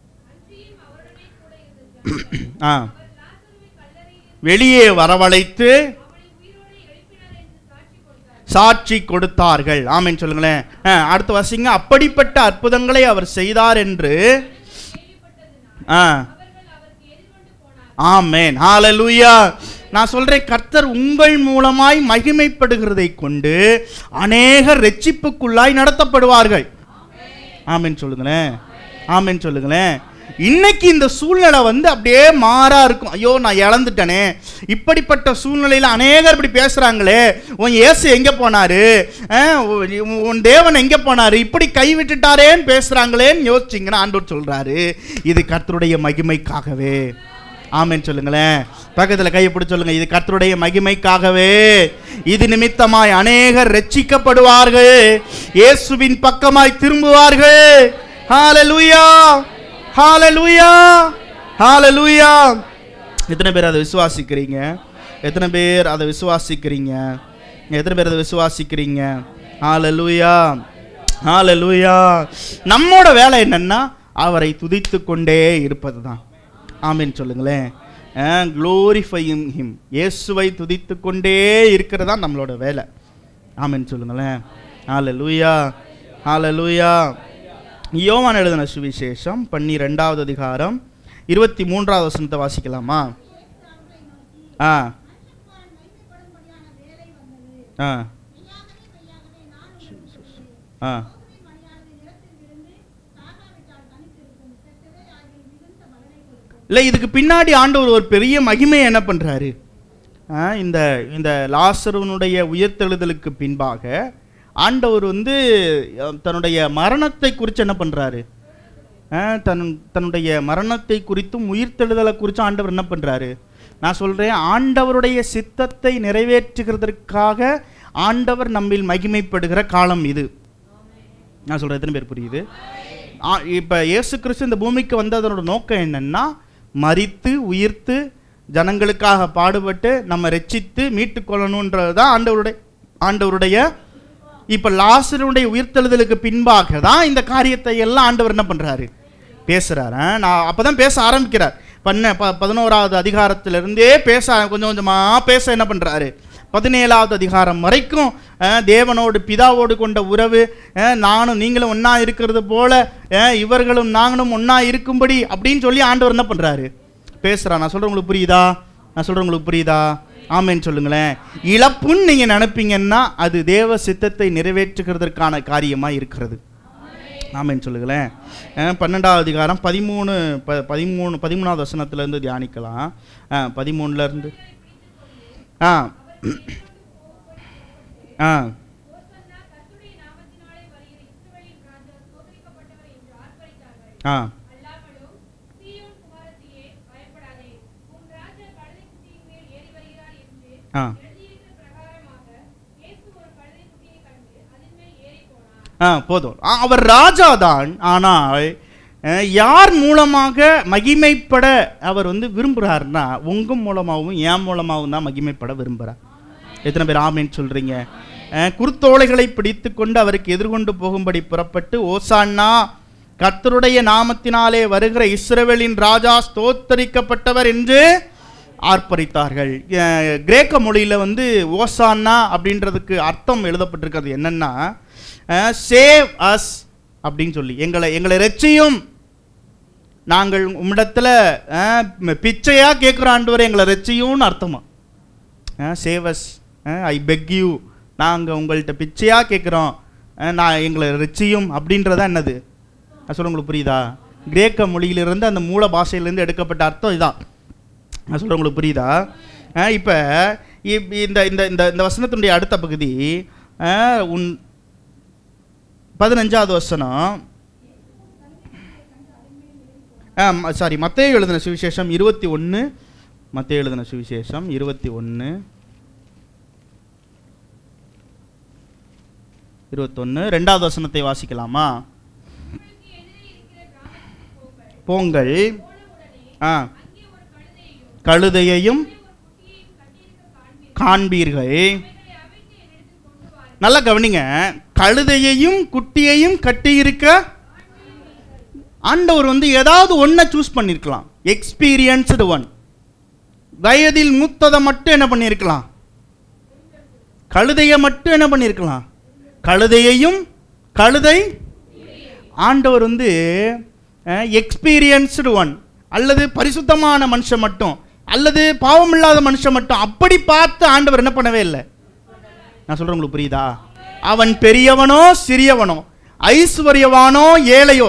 ஆ வெளியே வரவழைத்து சாட்சி கொடுத்தார்கள் ஆமென் சொல்லுங்களேன் ஆ, அடுத்து வாசிங்க அப்படிப்பட்ட அற்புதங்களை அவர் செய்தார் என்று ஆ ஆமென் ஹalleluya நான் சொல்றேன் கர்த்தர் உங்கள் மூலமாய் மகிமைப்படுகிறதை கொண்டு அநேகர் ரெட்சிப்புக்குள்ளாய் நடத்தப்படுவார்கள் ஆமென் சொல்லுங்களேன் ஆமென் சொல்லுங்களேன் இன்னைக்கு இந்த சூழ்நிலை வந்து அப்படியே மாறா இருக்கும் ஐயோ நான் இழந்துட்டனே இப்படிப்பட்ட சூழ்நிலையில் அநேகர் இப்படி பேசுறாங்களே உன் இயேசு எங்க போனாரு அஹ், உன் உன் தேவன் எங்க போனாரு இப்படி கைவிட்டுட்டாரேன்னு பேசுறாங்களேன்னு யோசிச்சிங்கன்னா ஆண்டவர் சொல்றாரு இது கர்த்தருடைய மகிமைக்காகவே ஆமென் சொல்லுங்களேன் பக்கத்தில் கையை பிடிச்சு சொல்லுங்க இது கர்த்தருடைய மகிமைக்காகவே இது நிமித்தமாய் அநேகர் ரட்சிக்கப்படுவார்கள் இயேசுவின் பக்கமாய் திரும்புவார்கள் ஹalleluya ஹalleluya ஹalleluya எத்தனை பேர் அதை விசுவாசிக்கிறீங்க எத்தனை பேர் அதை விசுவாசிக்கிறீங்க எத்தனை பேர் அதை விசுவாசிக்கிறீங்க ஹalleluya ஹalleluya நம்மோட வேலை என்னன்னா அவரை துதித்து கொண்டே இருப்பது தான் ஆமென் சொல்லுங்களேன் க்ளோரிஃபையும் ஹிம் இயேசுவை துதித்து கொண்டே இருக்கிறது தான் நம்மளோட வேலை ஆமென் சொல்லுங்களேன் ஹalleluya ஹalleluya யோவான் எழுதின சுவிசேஷம் பன்னிரெண்டாவது அதிகாரம் இருபத்தி மூன்றாவது வசனத்தை வாசிக்கலாமா ஆ ஆ ஆ இல்லை இதுக்கு பின்னாடி ஆண்டவர் ஒரு பெரிய மகிமையை என்ன பண்ணுறாரு இந்த இந்த லாசருவனுடைய உயிர்த்தெழுதலுக்கு பின்பாக ஆண்டவர் வந்து அஹ், தன்னுடைய மரணத்தை குறித்து என்ன பண்ணுறாரு தன் தன்னுடைய மரணத்தை குறித்தும் உயிர்த்தெழுதலை குறித்தும் ஆண்டவர் என்ன பண்ணுறாரு நான் சொல்கிறேன் ஆண்டவருடைய சித்தத்தை நிறைவேற்றுகிறதற்காக ஆண்டவர் நம்மில் மகிமைப்படுகிற காலம் இது நான் சொல்கிறேன் எத்தனை பேர் புரியுது இப்போ இயேசு கிறிஸ்து இந்த பூமிக்கு வந்ததனோட நோக்கம் என்னன்னா மரித்து உயிர்த்து ஜனங்களுக்காக பாடுபட்டு நம்ம ரட்சித்து மீட்டுக் கொள்ளணுன்றது தான் ஆண்டவருடைய ஆண்டவருடைய இப்போ லாசருடைய உயிர்த்தெழுதலுக்கு பின்பாக தான் இந்த காரியத்தை எல்லாம் ஆண்டவர் என்ன பண்ணுறாரு பேசுகிறாரு நான் அப்போ தான் பேச ஆரம்பிக்கிறார் பண்ண ப பதினோராவது அதிகாரத்திலிருந்தே பேச கொஞ்சம் கொஞ்சமாக பேச என்ன பண்ணுறாரு பதினேழாவது அதிகாரம் வரைக்கும் அஹ், தேவனோடு பிதாவோடு கொண்ட உறவு அஹ், நானும் நீங்களும் ஒன்றா இருக்கிறது போல அஹ், இவர்களும் நாங்களும் ஒன்றா இருக்கும்படி அப்படின்னு சொல்லி ஆண்டவர் என்ன பண்ணுறாரு பேசுகிறா நான் சொல்கிறேன் உங்களுக்கு புரியுதா நான் சொல்கிறேன் உங்களுக்கு புரியுதா ஆமேன்னு சொல்லுங்களேன் இழப்புன்னு நீங்கள் நினைப்பீங்கன்னா அது தேவ சித்தத்தை நிறைவேற்றுகிறதற்கான காரியமாக இருக்கிறது ஆமேன்னு சொல்லுங்களேன் அஹ், பன்னெண்டாவது அதிகாரம் பதிமூணு ப பதிமூணு பதிமூணாவது வசனத்துலேருந்து தியானிக்கலாம் அஹ், பதிமூணுலேருந்து ஆ ஆ ஆ ஆ ஆ போதும் ஆ, அவர் ராஜா தான் ஆனால் அஹ், யார் மூலமாக மகிமைப்பட அவர் வந்து விரும்புகிறாருன்னா உங்க மூலமாகவும் என் மூலமாகவும் தான் மகிமைப்பட விரும்புகிறார் எத்தனை பேர் ஆமேன்னு சொல்கிறீங்க குருத்தோலைகளை பிடித்து கொண்டு அவருக்கு எதிர்கொண்டு போகும்படி புறப்பட்டு ஓசான்னா கர்த்தருடைய நாமத்தினாலே வருகிற இஸ்ரவேலின் ராஜா ஸ்தோத்தரிக்கப்பட்டவர் என்று ஆர்ப்பரித்தார்கள் அஹ், கிரேக்க மொழியில் வந்து ஓசான்னா அப்படின்றதுக்கு அர்த்தம் எழுதப்பட்டிருக்கிறது என்னன்னா சேவ் அஸ் அப்படின்னு சொல்லி எங்களை எங்களை ரட்சியும் நாங்கள் உம்மிடத்தில் பிச்சையாக கேட்குற ஆண்டவரை எங்களை ரட்சியும்னு அர்த்தமா சேவஸ் ஐ பெக் யூ நாங்கள் உங்கள்கிட்ட பிச்சையாக கேட்குறோம் நான் எங்களை ரட்சியும் அப்படின்றதா என்னது நான் சொல்ல உங்களுக்கு புரியுதா கிரேக்க மொழியிலிருந்து அந்த மூல பாஷையிலேருந்து எடுக்கப்பட்ட அர்த்தம் இதான் நான் சொல்கிறேன் உங்களுக்கு புரியுதா இப்போ இந்த இந்த இந்த இந்த வசனத்தினுடைய அடுத்த பகுதி அஹ், உன் பதினஞ்சாவது வசனம் சாரி மத்தேயு எழுதின சுவிசேஷம் இருபத்தி ஒன்று மத்தேயு எழுதின சுவிசேஷம் இருபத்தி ஒன்று இருபத்தொன்று ரெண்டாவது வசனத்தை வாசிக்கலாமா போங்கள் ஆ கழுதையையும் காண்பீர்கள் நல்லா கவனிங்க கழுதையையும் குட்டியையும் கட்டியிருக்க ஆண்டவர் வந்து ஏதாவது ஒன்றை சூஸ் பண்ணியிருக்கலாம் எக்ஸ்பீரியன்ஸ்டு ஒன் வயதில் மூத்ததை மட்டும் என்ன பண்ணியிருக்கலாம் கழுதையை மட்டும் என்ன பண்ணியிருக்கலாம் கழுதையையும் கழுதை ஆண்டவர் வந்து எக்ஸ்பீரியன்ஸ்டு ஒன் அல்லது பரிசுத்தமான மனுஷன் மட்டும் அல்லது பாவமில்லாத மனுஷன் மட்டும் அப்படி பார்த்து ஆண்டவர் என்ன பண்ணவே இல்லை நான் சொல்கிறேன் உங்களுக்கு புரியுதா அவன் பெரியவனோ சிறியவனோ ஐஸ்வர்யவானோ ஏழையோ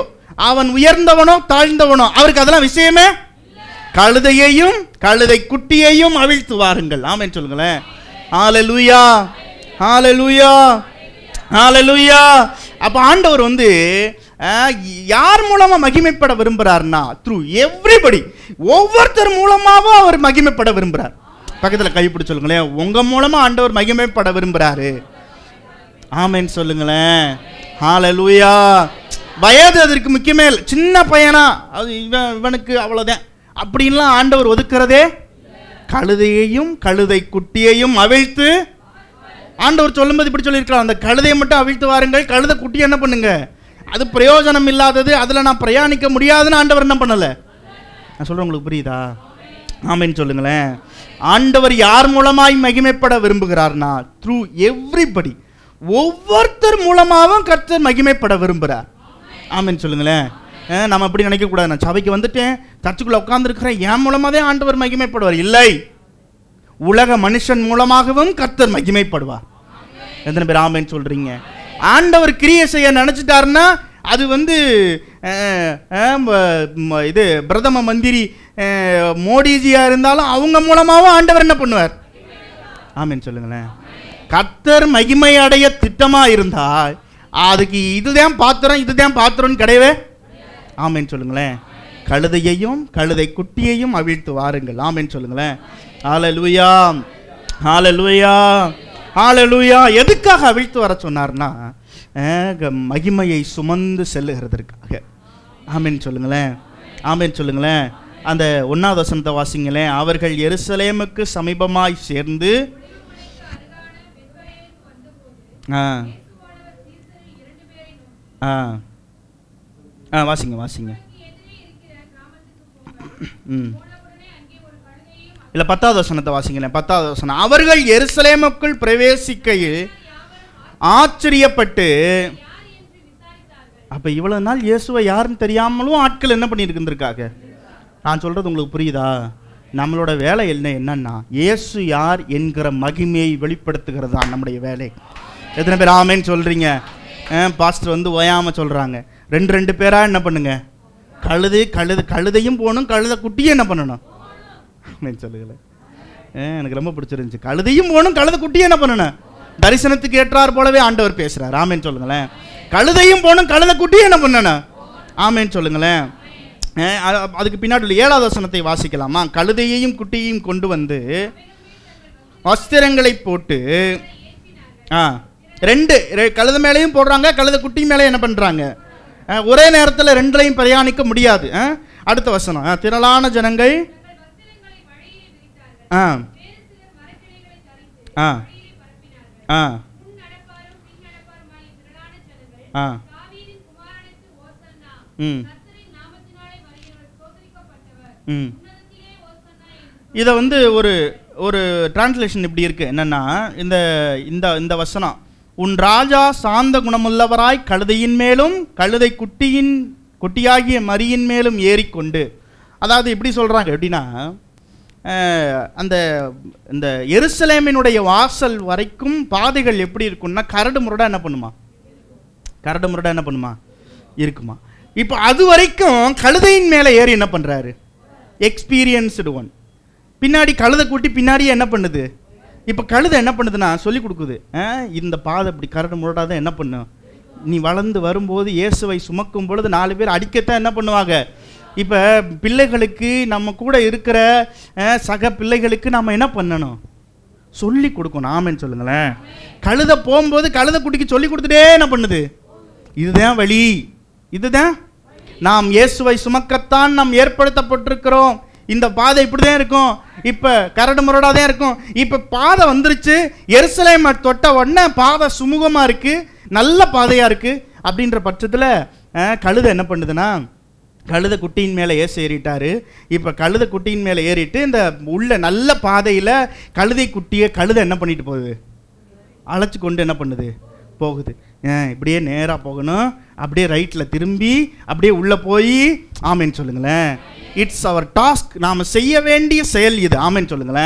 அவன் உயர்ந்தவனோ தாழ்ந்தவனோ அவருக்கு அதெல்லாம் விஷயமே கழுதையையும் கழுதை குட்டியையும் அவிழ்த்து வாருங்கள் ஆமென் சொல்லுங்களேன் ஹalleluya ஹalleluya ஹalleluya அப்ப ஆண்டவர் வந்து அஹ், யார் மூலமா மகிமைப்பட விரும்புறாருன்னா த்ரூ எவ்ரிபடி ஒவ்வொருத்தர் மூலமாவும் அவர் மகிமைப்பட விரும்புறார் பக்கத்துல கைப்பிடி சொல்லுங்களேன் உங்க மூலமா ஆண்டவர் மகிமைப்பட விரும்புறாரு ஆமென் சொல்லுங்களேன் ஹalleluya வயது அதற்கு முக்கியமே இல்லை சின்ன பையனா அது இவன் இவனுக்கு அவ்வளோதான் அப்படின்லாம் ஆண்டவர் ஒதுக்குறதே கழுதையையும் கழுதை குட்டியையும் அவிழ்த்து ஆண்டவர் சொல்லும்போது இப்படி சொல்லியிருக்கலாம் அந்த கழுதையை மட்டும் அவிழ்த்து வாருங்கள் கழுதை குட்டி என்ன பண்ணுங்க அது பிரயோஜனம் இல்லாதது அதில் நான் பிரயாணிக்க முடியாதுன்னு ஆண்டவர் என்ன பண்ணலை நான் சொல்கிறேன் உங்களுக்கு புரியுதா ஆமென்னு சொல்லுங்களேன் ஆண்டவர் யார் மூலமாய் மகிமைப்பட விரும்புகிறார்னா த்ரூ எவ்ரிபடி ஒவ்வொருத்தர் மூலமாகவும் கர்த்தர் மகிமைப்பட விரும்புகிறார் ஆமென்னு சொல்லுங்களேன் அஹ், நம்ம அப்படி நினைக்கக்கூடாது நான் சபைக்கு வந்துட்டேன் சர்ச்சுக்குள்ளே உட்காந்துருக்கிறேன் என் மூலமாக தான் ஆண்டவர் மகிமைப்படுவார் இல்லை உலக மனுஷன் மூலமாகவும் கர்த்தர் மகிமைப்படுவார் எத்தனை பேர் ஆமென்னு சொல்றீங்க ஆண்டவர் கிரியை செய்ய நினைச்சிட்டாருன்னா அது வந்து அஹ், அஹ், ம- ம- இது பிரதம மந்திரி அஹ், மோடிஜியா இருந்தாலும் அவங்க மூலமாகவும் ஆண்டவர் என்ன பண்ணுவார் ஆமென்னு சொல்லுங்களேன் கர்த்தர் மகிமை அடைய திட்டமா இருந்தால் அதுக்கு இதுதான் பாத்திரம் இதுதான் பாத்திரம்னு கிடையவே ஆமென்னு சொல்லுங்களேன் கழுதையையும் கழுதை குட்டியையும் அவிழ்த்து வாருங்கள் ஆமென்னு சொல்லுங்களேன் ஹalleluya ஹalleluya ஹalleluya எதுக்காக அவிழ்த்து வர சொன்னார்னா அஹ், க- மகிமையை சுமந்து செல்லுகிறதற்காக ஆமென்னு சொல்லுங்களேன் ஆமென்னு சொல்லுங்களேன் அந்த ஒன்னாவது வசனத்தை வாசிங்களேன் அவர்கள் எருசலேமுக்கு சமீபமாய் சேர்ந்து ஆ ஆ ஆ வாசிங்க வாசிங்க ம் இல்லை பத்தாவது வசனத்தை வாசிங்களேன் பத்தாவது வசனம் அவர்கள் எருசலேமுக்குள் பிரவேசிக்கையில் ஆச்சரியப்பட்டு அப்போ இவ்வளவு நாள் இயேசுவை யாருன்னு தெரியாமலும் ஆட்கள் என்ன பண்ணிட்டு இருந்திருக்காங்க நான் சொல்றது உங்களுக்கு புரியுதா நம்மளோட வேலை என்ன என்னன்னா இயேசு யார் என்கிற மகிமையை வெளிப்படுத்துகிறது தான் நம்முடைய வேலை எத்தனை பேர் ஆமேன்னு சொல்றீங்க பாஸ்டர் வந்து ஓயாம சொல்றாங்க ரெண்டு ரெண்டு பேரா என்ன பண்ணுங்க கழுது கழுது கழுதையும் போகணும் கழுத குட்டியும் என்ன பண்ணணும் ஆமென் சொல்லுங்களேன் ஆ, எனக்கு ரொம்ப பிடிச்சிருந்துச்சு கழுதையும் போகணும் கழுத குட்டியும் என்ன பண்ணணும் தரிசனத்துக்கு ஏற்றார் போலவே ஆண்டவர் பேசுறார் ஆமேன்னு சொல்லுங்களேன் கழுதையும் போகணும் கழுத குட்டியும் என்ன பண்ணணும் ஆமேன்னு சொல்லுங்களேன் ஆ, அது- அதுக்கு பின்னாடி உள்ள ஏழாவது வசனத்தை வாசிக்கலாமா கழுதையையும் குட்டியையும் கொண்டு வந்து வஸ்திரங்களை போட்டு ஆ ரெண்டு ரெ- கழுத மேலேயும் போடுறாங்க கழுத குட்டி மேலே என்ன பண்ணுறாங்க ஒரே நேரத்தில் ரெண்டுலையும் பிரயாணிக்க முடியாது ஆ? அடுத்த வசனம் ஆ, திரளான ஜனங்கள் ஆ ஆ ஆ ஆ ம் ம் இதை வந்து ஒரு ஒரு டிரான்ஸ்லேஷன் இப்படி இருக்கு என்னன்னா இந்த இந்த இந்த வசனம் உன் ராஜா சாந்த குணமுள்ளவராய் கழுதையின் மேலும் கழுதை குட்டியின் குட்டியாகிய மரியின் மேலும் ஏறிக்கொண்டு அதாவது எப்படி சொல்றாங்க எப்படின்னா அஹ், அந்த இந்த எருசலேமினுடைய வாசல் வரைக்கும் பாதைகள் எப்படி இருக்கும்னா கரடு முரடா என்ன பண்ணுமா கரடு முரடா என்ன பண்ணுமா இருக்குமா இப்போ அது வரைக்கும் கழுதையின் மேலே ஏறி என்ன பண்ணுறாரு எக்ஸ்பீரியன்ஸ்டு ஒன் பின்னாடி கழுதை கூட்டி பின்னாடியே என்ன பண்ணுது இப்போ கழுதை என்ன பண்ணுதுன்னா சொல்லி கொடுக்குது ஆ, இந்த பாதை இப்படி கரடு முரடாதான் என்ன பண்ணும் நீ வளர்ந்து வரும்போது இயேசுவை சுமக்கும் பொழுது நாலு பேர் அடிக்கத்தான் என்ன பண்ணுவாங்க இப்போ பிள்ளைகளுக்கு நம்ம கூட இருக்கிற ஆ, சக பிள்ளைகளுக்கு நம்ம என்ன பண்ணணும் சொல்லி கொடுக்கணும் ஆமென்னு சொல்லுங்களேன் கழுதை போகும்போது கழுதை குட்டிக்கு சொல்லி கொடுத்துட்டே என்ன பண்ணுது இதுதான் வழி இதுதான் நாம் இயேசுவை சுமக்கத்தான் நாம் ஏற்படுத்தப்பட்டிருக்கிறோம் இந்த பாதை இப்படிதான் இருக்கும் இப்ப கரடு முரடா தான் இருக்கும் இப்ப பாதை வந்துருச்சு எருசலேமை தொட்ட உடனே பாதை சுமூகமா இருக்கு நல்ல பாதையா இருக்கு அப்படின்ற பட்சத்துல அஹ், கழுதை என்ன பண்ணுதுன்னா கழுத குட்டியின் மேலே ஏசு ஏறிட்டாரு இப்போ கழுத குட்டியின் மேலே ஏறிட்டு இந்த உள்ள நல்ல பாதையில் கழுதை குட்டியை கழுதை என்ன பண்ணிட்டு போகுது அழைச்சி கொண்டு என்ன பண்ணுது போகுது ஏன் இப்படியே நேராக போகணும் அப்படியே ரைட்டில் திரும்பி அப்படியே உள்ளே போய் ஆமேன்னு சொல்லுங்களேன் இட்ஸ் அவர் டாஸ்க் நாம் செய்ய வேண்டிய செயல் இது ஆமேன்னு சொல்லுங்களேன்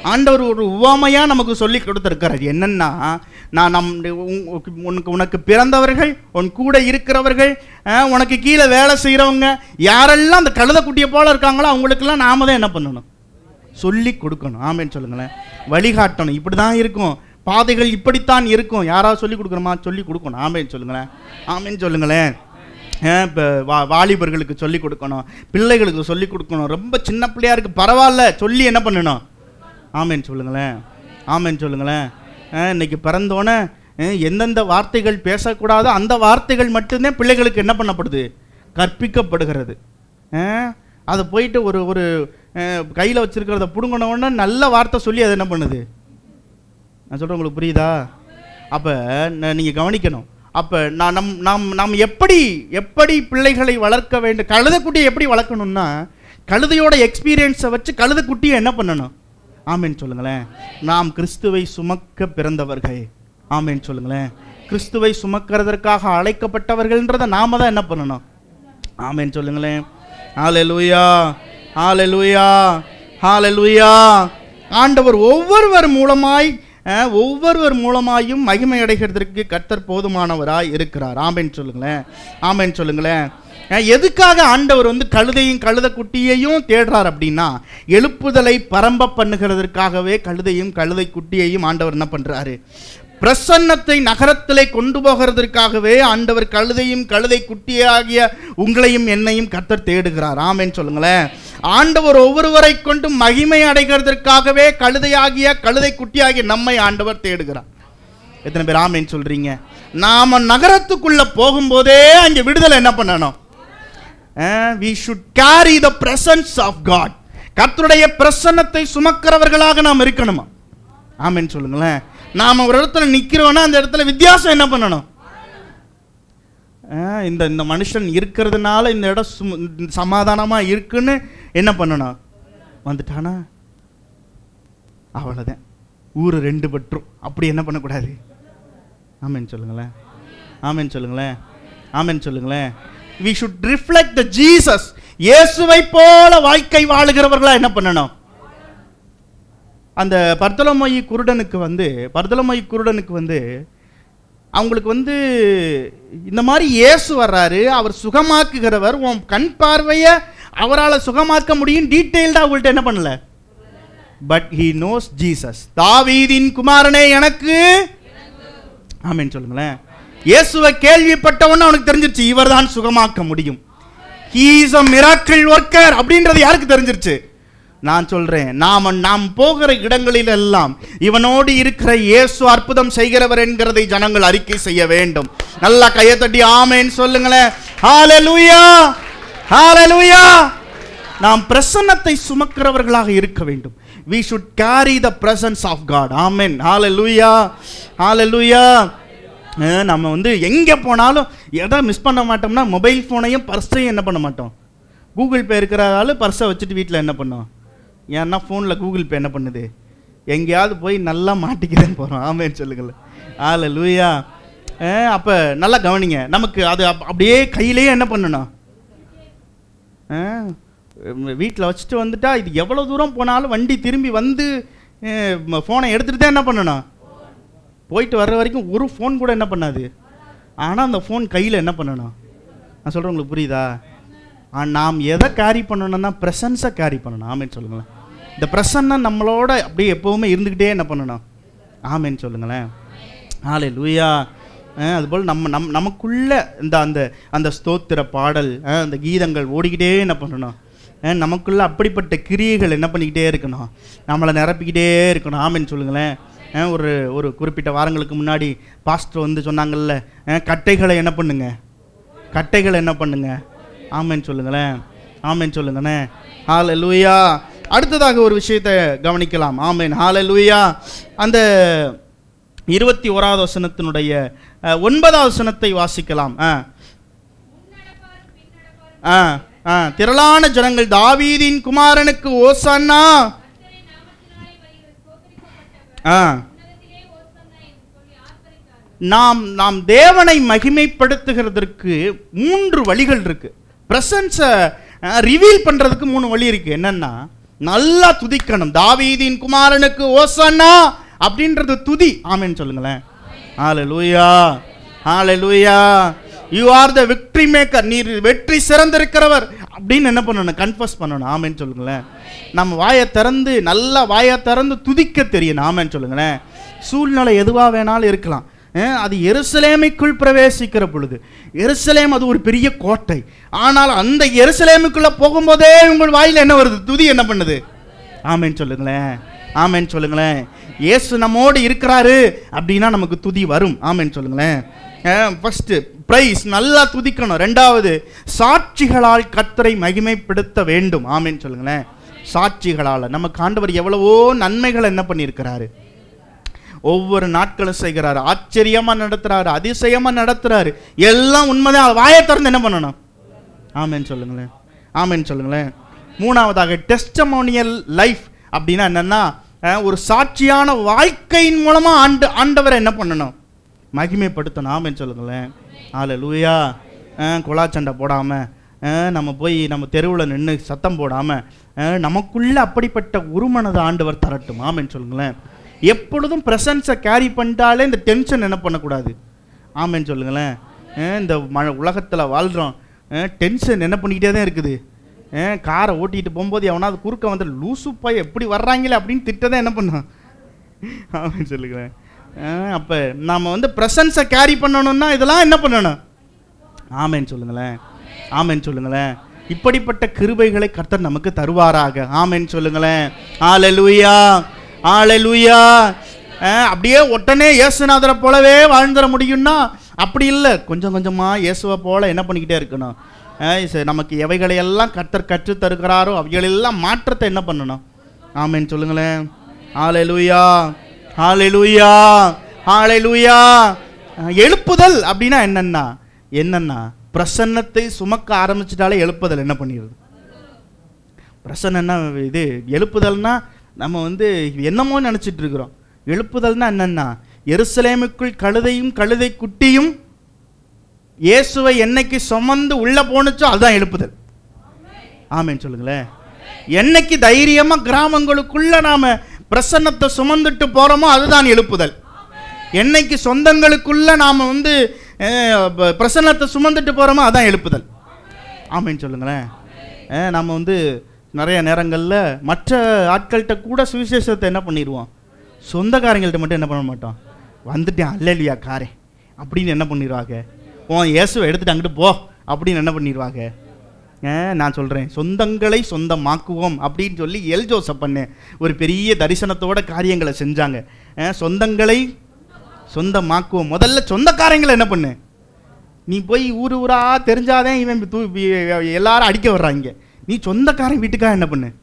ஆண்டவர் ஒரு உவமையா நமக்கு சொல்லி கொடுத்துருக்கிறார் என்னன்னா நான் நம் உன்- உனக்கு உனக்கு பிறந்தவர்கள் உன் கூட இருக்கிறவர்கள் அஹ், உனக்கு கீழே வேலை செய்கிறவங்க யாரெல்லாம் அந்த கழுதைக்குட்டியை போல இருக்காங்களோ அவங்களுக்கெல்லாம் நாம தான் என்ன பண்ணணும் சொல்லி கொடுக்கணும் ஆமேன்னு சொல்லுங்களேன் வழிகாட்டணும் இப்படி தான் இருக்கும் பாதைகள் இப்படித்தான் இருக்கும் யாராவது சொல்லி கொடுக்கணுமா சொல்லி கொடுக்கணும் ஆமேன்னு சொல்லுங்களேன் ஆமேன்னு சொல்லுங்களேன் இப்போ வா வாலிபர்களுக்கு சொல்லி கொடுக்கணும் பிள்ளைகளுக்கு சொல்லி கொடுக்கணும் ரொம்ப சின்ன பிள்ளையா இருக்கு பரவாயில்ல சொல்லி என்ன பண்ணணும் ஆமேன்னு சொல்லுங்களேன் ஆமேன்னு சொல்லுங்களேன் அஹ், இன்னைக்கு பிறந்தோன்னே அஹ், எந்தெந்த வார்த்தைகள் பேசக்கூடாதோ அந்த வார்த்தைகள் மட்டும்தான் பிள்ளைகளுக்கு என்ன பண்ணப்படுது கற்பிக்கப்படுகிறது அஹ், அதை போயிட்டு ஒரு ஒரு கையில் வச்சிருக்கிறத பிடுங்கின உடனே நல்ல வார்த்தை சொல்லி அது என்ன பண்ணுது நான் சொல்கிறேன் உங்களுக்கு புரியுதா அப்போ நீங்கள் கவனிக்கணும் அப்போ நான் நம் நாம் நாம் எப்படி எப்படி பிள்ளைகளை வளர்க்க வேண்டும் கழுதைக்குட்டியை எப்படி வளர்க்கணும்னா கழுதையோட எக்ஸ்பீரியன்ஸை வச்சு கழுதைக்குட்டியை என்ன பண்ணணும் ஆமேன்னு சொல்லுங்களேன் நாம் கிறிஸ்துவை சுமக்க பிறந்தவர்கள் ஆமேன்னு சொல்லுங்களேன் கிறிஸ்துவை சுமக்கிறதற்காக அழைக்கப்பட்டவர்கள்ன்றதை நாம தான் என்ன பண்ணணும் ஆமேன்னு சொல்லுங்களேன் ஹalleluya ஹalleluya ஹalleluya ஆண்டவர் ஒவ்வொருவர் மூலமாய் அஹ், ஒவ்வொருவர் மூலமாயும் மகிமை அடைகிறதற்கு கர்த்தர் போதுமானவராய் இருக்கிறார் ஆமேன்னு சொல்லுங்களேன் ஆமேன்னு சொல்லுங்களேன் அஹ், எதுக்காக ஆண்டவர் வந்து கழுதையும் கழுத குட்டியையும் தேடுறார் அப்படின்னா எழுப்புதலை பரம்ப பண்ணுகிறதற்காகவே கழுதையும் கழுதை குட்டியையும் ஆண்டவர் என்ன பண்றாரு பிரசன்னத்தை நகரத்திலே கொண்டு போகிறதற்காகவே ஆண்டவர் கழுதையும் கழுதை குட்டியாகிய உங்களையும் என்னையும் கர்த்தர் தேடுகிறார் ஆமென்னு சொல்லுங்களேன் ஆண்டவர் ஒவ்வொருவரை கொண்டு மகிமை அடைகிறதற்காகவே கழுதையாகிய கழுதை குட்டியாகிய நம்மை ஆண்டவர் தேடுகிறார் எத்தனை பேர் ஆமேன்னு சொல்றீங்க நாம நகரத்துக்குள்ள போகும்போதே அங்கே விடுதலை என்ன பண்ணணும் we should carry the presence of God கர்த்தருடைய பிரசன்னத்தை சுமக்கிறவர்களாக நாம் இருக்கணுமா ஆமென்னு சொல்லுங்களேன் நாம் ஒரு இடத்துல நிற்கிறோன்னா அந்த இடத்துல வித்தியாசம் என்ன பண்ணணும் ஆ, இந்த இந்த மனுஷன் இருக்கிறதுனால இந்த இடம் சும சமாதானமாக இருக்குன்னு என்ன பண்ணணும் வந்துட்டானா அவ்வளோதான் ஊர் ரெண்டு பற்றும் அப்படி என்ன பண்ணக்கூடாது ஆமென்னு சொல்லுங்களேன் ஆமென்னு சொல்லுங்களேன் ஆமென்னு சொல்லுங்களேன் we should reflect the Jesus இயேசுவை போல வாழ்க்கை வாழுகிறவர்களா என்ன பண்ணணும் அந்த பர்தலமொயி குருடனுக்கு வந்து பர்தலமொயி குருடனுக்கு வந்து அவங்களுக்கு வந்து இந்த மாதிரி இயேசு வர்றாரு அவர் சுகமாக்குகிறவர் உன் கண் பார்வையை அவரால் சுகமாக்க முடியும் டீட்டெயில்டாக அவங்கள்ட்ட என்ன பண்ணல பட் ஹீ நோஸ் ஜீசஸ் தாவீதின் குமாரனே எனக்கு ஆமென்னு சொல்லுங்களேன் இயேசுவை கேள்விப்பட்டவொன்னு அவனுக்கு தெரிஞ்சிருச்சு இவர்தான் சுகமாக்க முடியும் he is a miracle worker அப்படின்றது யாருக்கு தெரிஞ்சிருச்சு நான் சொல்றேன் நாம நாம் போகிற இடங்களில் எல்லாம் இவனோடு இருக்கிற இயேசு அற்புதம் செய்கிறவர் என்கிறதை ஜனங்கள் அறிக்கை செய்ய வேண்டும் நல்லா கையை தட்டி ஆமேன்னு சொல்லுங்களேன் ஹalleluya ஹalleluya நாம் பிரசன்னத்தை சுமக்கிறவர்களாக இருக்க வேண்டும் we should carry the presence of god amen hallelujah hallelujah அஹ் நம்ம வந்து எங்கே போனாலும் எதை மிஸ் பண்ண மாட்டோம்னா மொபைல் ஃபோனையும் பர்ஸையும் என்ன பண்ண மாட்டோம் கூகுள் பே இருக்கிறதால பர்ஸை வச்சுட்டு வீட்டில் என்ன பண்ணோம் ஏன்னா ஃபோனில் கூகுள் பே என்ன பண்ணுது எங்கேயாவது போய் நல்லா மாட்டிக்கிறேன்னு போகிறோம் ஆமேன்னு சொல்லுங்கள் ஆல லூயா அப்போ நல்லா கவனிங்க நமக்கு அது அப்- அப்படியே கையிலேயே என்ன பண்ணணும் வீட்டில் வச்சுட்டு வந்துட்டா இது எவ்வளோ தூரம் போனாலும் வண்டி திரும்பி வந்து ஃபோனை எடுத்துகிட்டு தான் என்ன பண்ணணும் போயிட்டு வர்ற வரைக்கும் ஒரு ஃபோன் கூட என்ன பண்ணாது ஆனால் அந்த ஃபோன் கையில் என்ன பண்ணணும் நான் சொல்கிறேன் உங்களுக்கு புரியுதா ஆ, நாம் எதை கேரி பண்ணணும்னா ப்ரெசன்ஸை கேரி பண்ணணும் ஆமேன்னு சொல்லுங்களேன் இந்த பிரசன்னம் நம்மளோட அப்படியே எப்போவுமே இருந்துக்கிட்டே என்ன பண்ணணும் ஆமேன்னு சொல்லுங்களேன் ஆலே லூயா அதுபோல் நம்ம நம் நமக்குள்ள இந்த அந்த அந்த ஸ்தோத்திர பாடல் ஆ, அந்த கீதங்கள் ஓடிக்கிட்டே என்ன பண்ணணும் ஆ, நமக்குள்ள அப்படிப்பட்ட கிரியைகள் என்ன பண்ணிக்கிட்டே இருக்கணும் நம்மளை நிரப்பிக்கிட்டே இருக்கணும் ஆமேன்னு சொல்லுங்களேன் ஆ, ஒரு ஒரு குறிப்பிட்ட வாரங்களுக்கு முன்னாடி பாஸ்டர் வந்து சொன்னாங்கல்ல ஆ, கட்டைகளை என்ன பண்ணுங்க கட்டைகள் என்ன பண்ணுங்க ஆமென் சொல்லுங்களேன் ஆமென் சொல்லுங்களேன் ஹால லூயா அடுத்ததாக ஒரு விஷயத்தை கவனிக்கலாம் ஆமென் ஹால லூயா அந்த இருபத்தி ஓராவது வசனத்தினுடைய அஹ், ஒன்பதாவது வசனத்தை வாசிக்கலாம் ஆ ஆ ஆ திரளான ஜனங்கள் தாவீதின் குமாரனுக்கு ஓசன்னா ஆ நாம் நாம் தேவனை மகிமைப்படுத்துகிறதற்கு மூன்று வழிகள் இருக்கு பிரசன்ஸை ரிவீல் பண்றதுக்கு மூணு வழி இருக்கு என்னன்னா நல்லா துதிக்கணும் தாவீதின் குமாரனுக்கு ஓசன்னா அப்படின்றது துதி ஆமென் சொல்லுங்களேன் ஹalleluya ஹalleluya you are the victory maker நீர் வெற்றி சிறந்திருக்கிறவர் அப்படின்னு என்ன பண்ணணும் கன்ஃபஸ் பண்ணணும் ஆமென் சொல்லுங்களேன் நம்ம வாயை திறந்து நல்லா வாயை திறந்து துதிக்க தெரியணும் ஆமென் சொல்லுங்களேன் சூழ்நிலை எதுவாக வேணாலும் இருக்கலாம் அஹ் அது எருசலேமைக்குள் பிரவேசிக்கிற பொழுது எருசலேம் அது ஒரு பெரிய கோட்டை ஆனால் அந்த எருசலேமுக்குள்ள போகும்போதே உங்கள் வாயில் என்ன வருது துதி என்ன பண்ணுது ஆமென் சொல்லுங்களேன் ஆமென் சொல்லுங்களேன் இயேசு நம்மோடு இருக்கிறாரு அப்படின்னா நமக்கு துதி வரும் ஆமென் சொல்லுங்களேன் ஃபர்ஸ்ட் பிரைஸ் நல்லா துதிக்கணும் ரெண்டாவது சாட்சிகளால் கர்த்தரை மகிமைப்படுத்த வேண்டும் ஆமென் சொல்லுங்களேன் சாட்சிகளால் நமக்கு ஆண்டவர் எவ்வளவோ நன்மைகள் என்ன பண்ணியிருக்கிறாரு ஒவ்வொரு நாட்களும் செய்கிறாரு ஆச்சரியமா நடத்துறாரு அதிசயமா நடத்துறாரு எல்லாம் உண்மைதான் வாயை திறந்து என்ன பண்ணணும் ஆமென் சொல்லுங்களேன் ஆமென் சொல்லுங்களேன் மூணாவதாக டெஸ்டமோனியல் லைஃப் அப்படின்னா என்னன்னா அஹ், ஒரு சாட்சியான வாழ்க்கையின் மூலமா ஆண்டு ஆண்டவரை என்ன பண்ணணும் மகிமைப்படுத்தணும் ஆமென் சொல்லுங்களேன் ஆல லூயா குழா சண்டை போடாம அஹ், நம்ம போய் நம்ம தெருவில் நின்று சத்தம் போடாம அஹ், நமக்குள்ள அப்படிப்பட்ட உருமனதை ஆண்டவர் தரட்டும் ஆமென் சொல்லுங்களேன் எப்பொழுதும் ப்ரெசன்ஸை கேரி பண்ணிட்டாலே இந்த டென்ஷன் என்ன பண்ணக்கூடாது ஆமென் சொல்லுங்களேன் அஹ், இந்த ம உலகத்தில் வாழ்கிறோம் டென்ஷன் என்ன பண்ணிக்கிட்டே தான் இருக்குது அஹ், காரை ஓட்டிகிட்டு போகும்போது எவனாவது குறுக்க வந்து லூசு பைய எப்படி வர்றாங்களே அப்படின்னு திட்டதான் என்ன பண்ணும் ஆமென் சொல்லுங்களேன் அப்போ நாம் வந்து ப்ரெசன்ஸை கேரி பண்ணணும்னா இதெல்லாம் என்ன பண்ணணும் ஆமென் சொல்லுங்களேன் ஆமென் சொல்லுங்களேன் இப்படிப்பட்ட கிருபைகளை கர்த்தர் நமக்கு தருவாராக ஆமென் சொல்லுங்களேன் ஆலெலுயா ஆலெலுயா அப்படியே உடனே இயேசுநாதரை போலவே வாழ்ந்துட முடியும்னா அப்படி இல்லை கொஞ்சம் கொஞ்சமாக இயேசுவை போல என்ன பண்ணிக்கிட்டே இருக்கணும் அஹ் சரி, நமக்கு எவைகளை எல்லாம் கர்த்தர் கற்றுத் தருகிறாரோ அவைகளெல்லாம் மாற்றத்தை என்ன பண்ணணும் ஆமென் சொல்லுங்களேன் ஆலெலுயா ஆலெலுயா ஆலெலுயா எழுப்புதல் அப்படின்னா என்னன்னா என்னன்னா பிரசன்னத்தை சுமக்க ஆரம்பிச்சிட்டாலே எழுப்புதல் என்ன பண்ணிடுது பிரசன்னா இது எழுப்புதல்னா நம்ம வந்து என்னமோ நினச்சிட்டு இருக்கிறோம் எழுப்புதல்னா என்னன்னா எருசலேமுக்குள் கழுதையும் கழுதை குட்டியும் இயேசுவை என்னைக்கு சுமந்து உள்ள போனுச்சோ அதுதான் எழுப்புதல் ஆமென் சொல்லுங்களேன் என்னைக்கு தைரியமா கிராமங்களுக்குள்ள நாம பிரசன்னத்தை சுமந்துட்டு போறோமோ அதுதான் எழுப்புதல் என்னைக்கு சொந்தங்களுக்குள்ள நாம வந்து அஹ், ப- பிரசன்னத்தை சுமந்துட்டு போறோமோ அதான் எழுப்புதல் ஆமென் சொல்லுங்களேன் அஹ், நம்ம வந்து நிறைய நேரங்களில் மற்ற ஆட்கள்கிட்ட கூட சுவிசேஷத்தை என்ன பண்ணிடுவோம் சொந்தக்காரங்கள்ட்ட மட்டும் என்ன பண்ண மாட்டோம் வந்துட்டேன் அல்லையா காரே அப்படின்னு என்ன பண்ணிடுவாங்க உன் இயேசுவை எடுத்துட்டு அங்கிட்டு போ அப்படின்னு என்ன பண்ணிடுவாங்க அஹ், நான் சொல்கிறேன் சொந்தங்களை சொந்தமாக்குவோம் அப்படின்னு சொல்லி எல் ஜோசப் பண்ணு ஒரு பெரிய தரிசனத்தோட காரியங்களை செஞ்சாங்க அஹ், சொந்தங்களை சொந்தமாக்குவோம் முதல்ல சொந்தக்காரங்களை என்ன பண்ணு நீ போய் ஊர் ஊரா தெரிஞ்சாதான் இவன் தூ இ- எல்லாரும் அடிக்க வர்றாங்க நீ சொந்தக்காரன் வீட்டுக்காக என்ன பண்ணு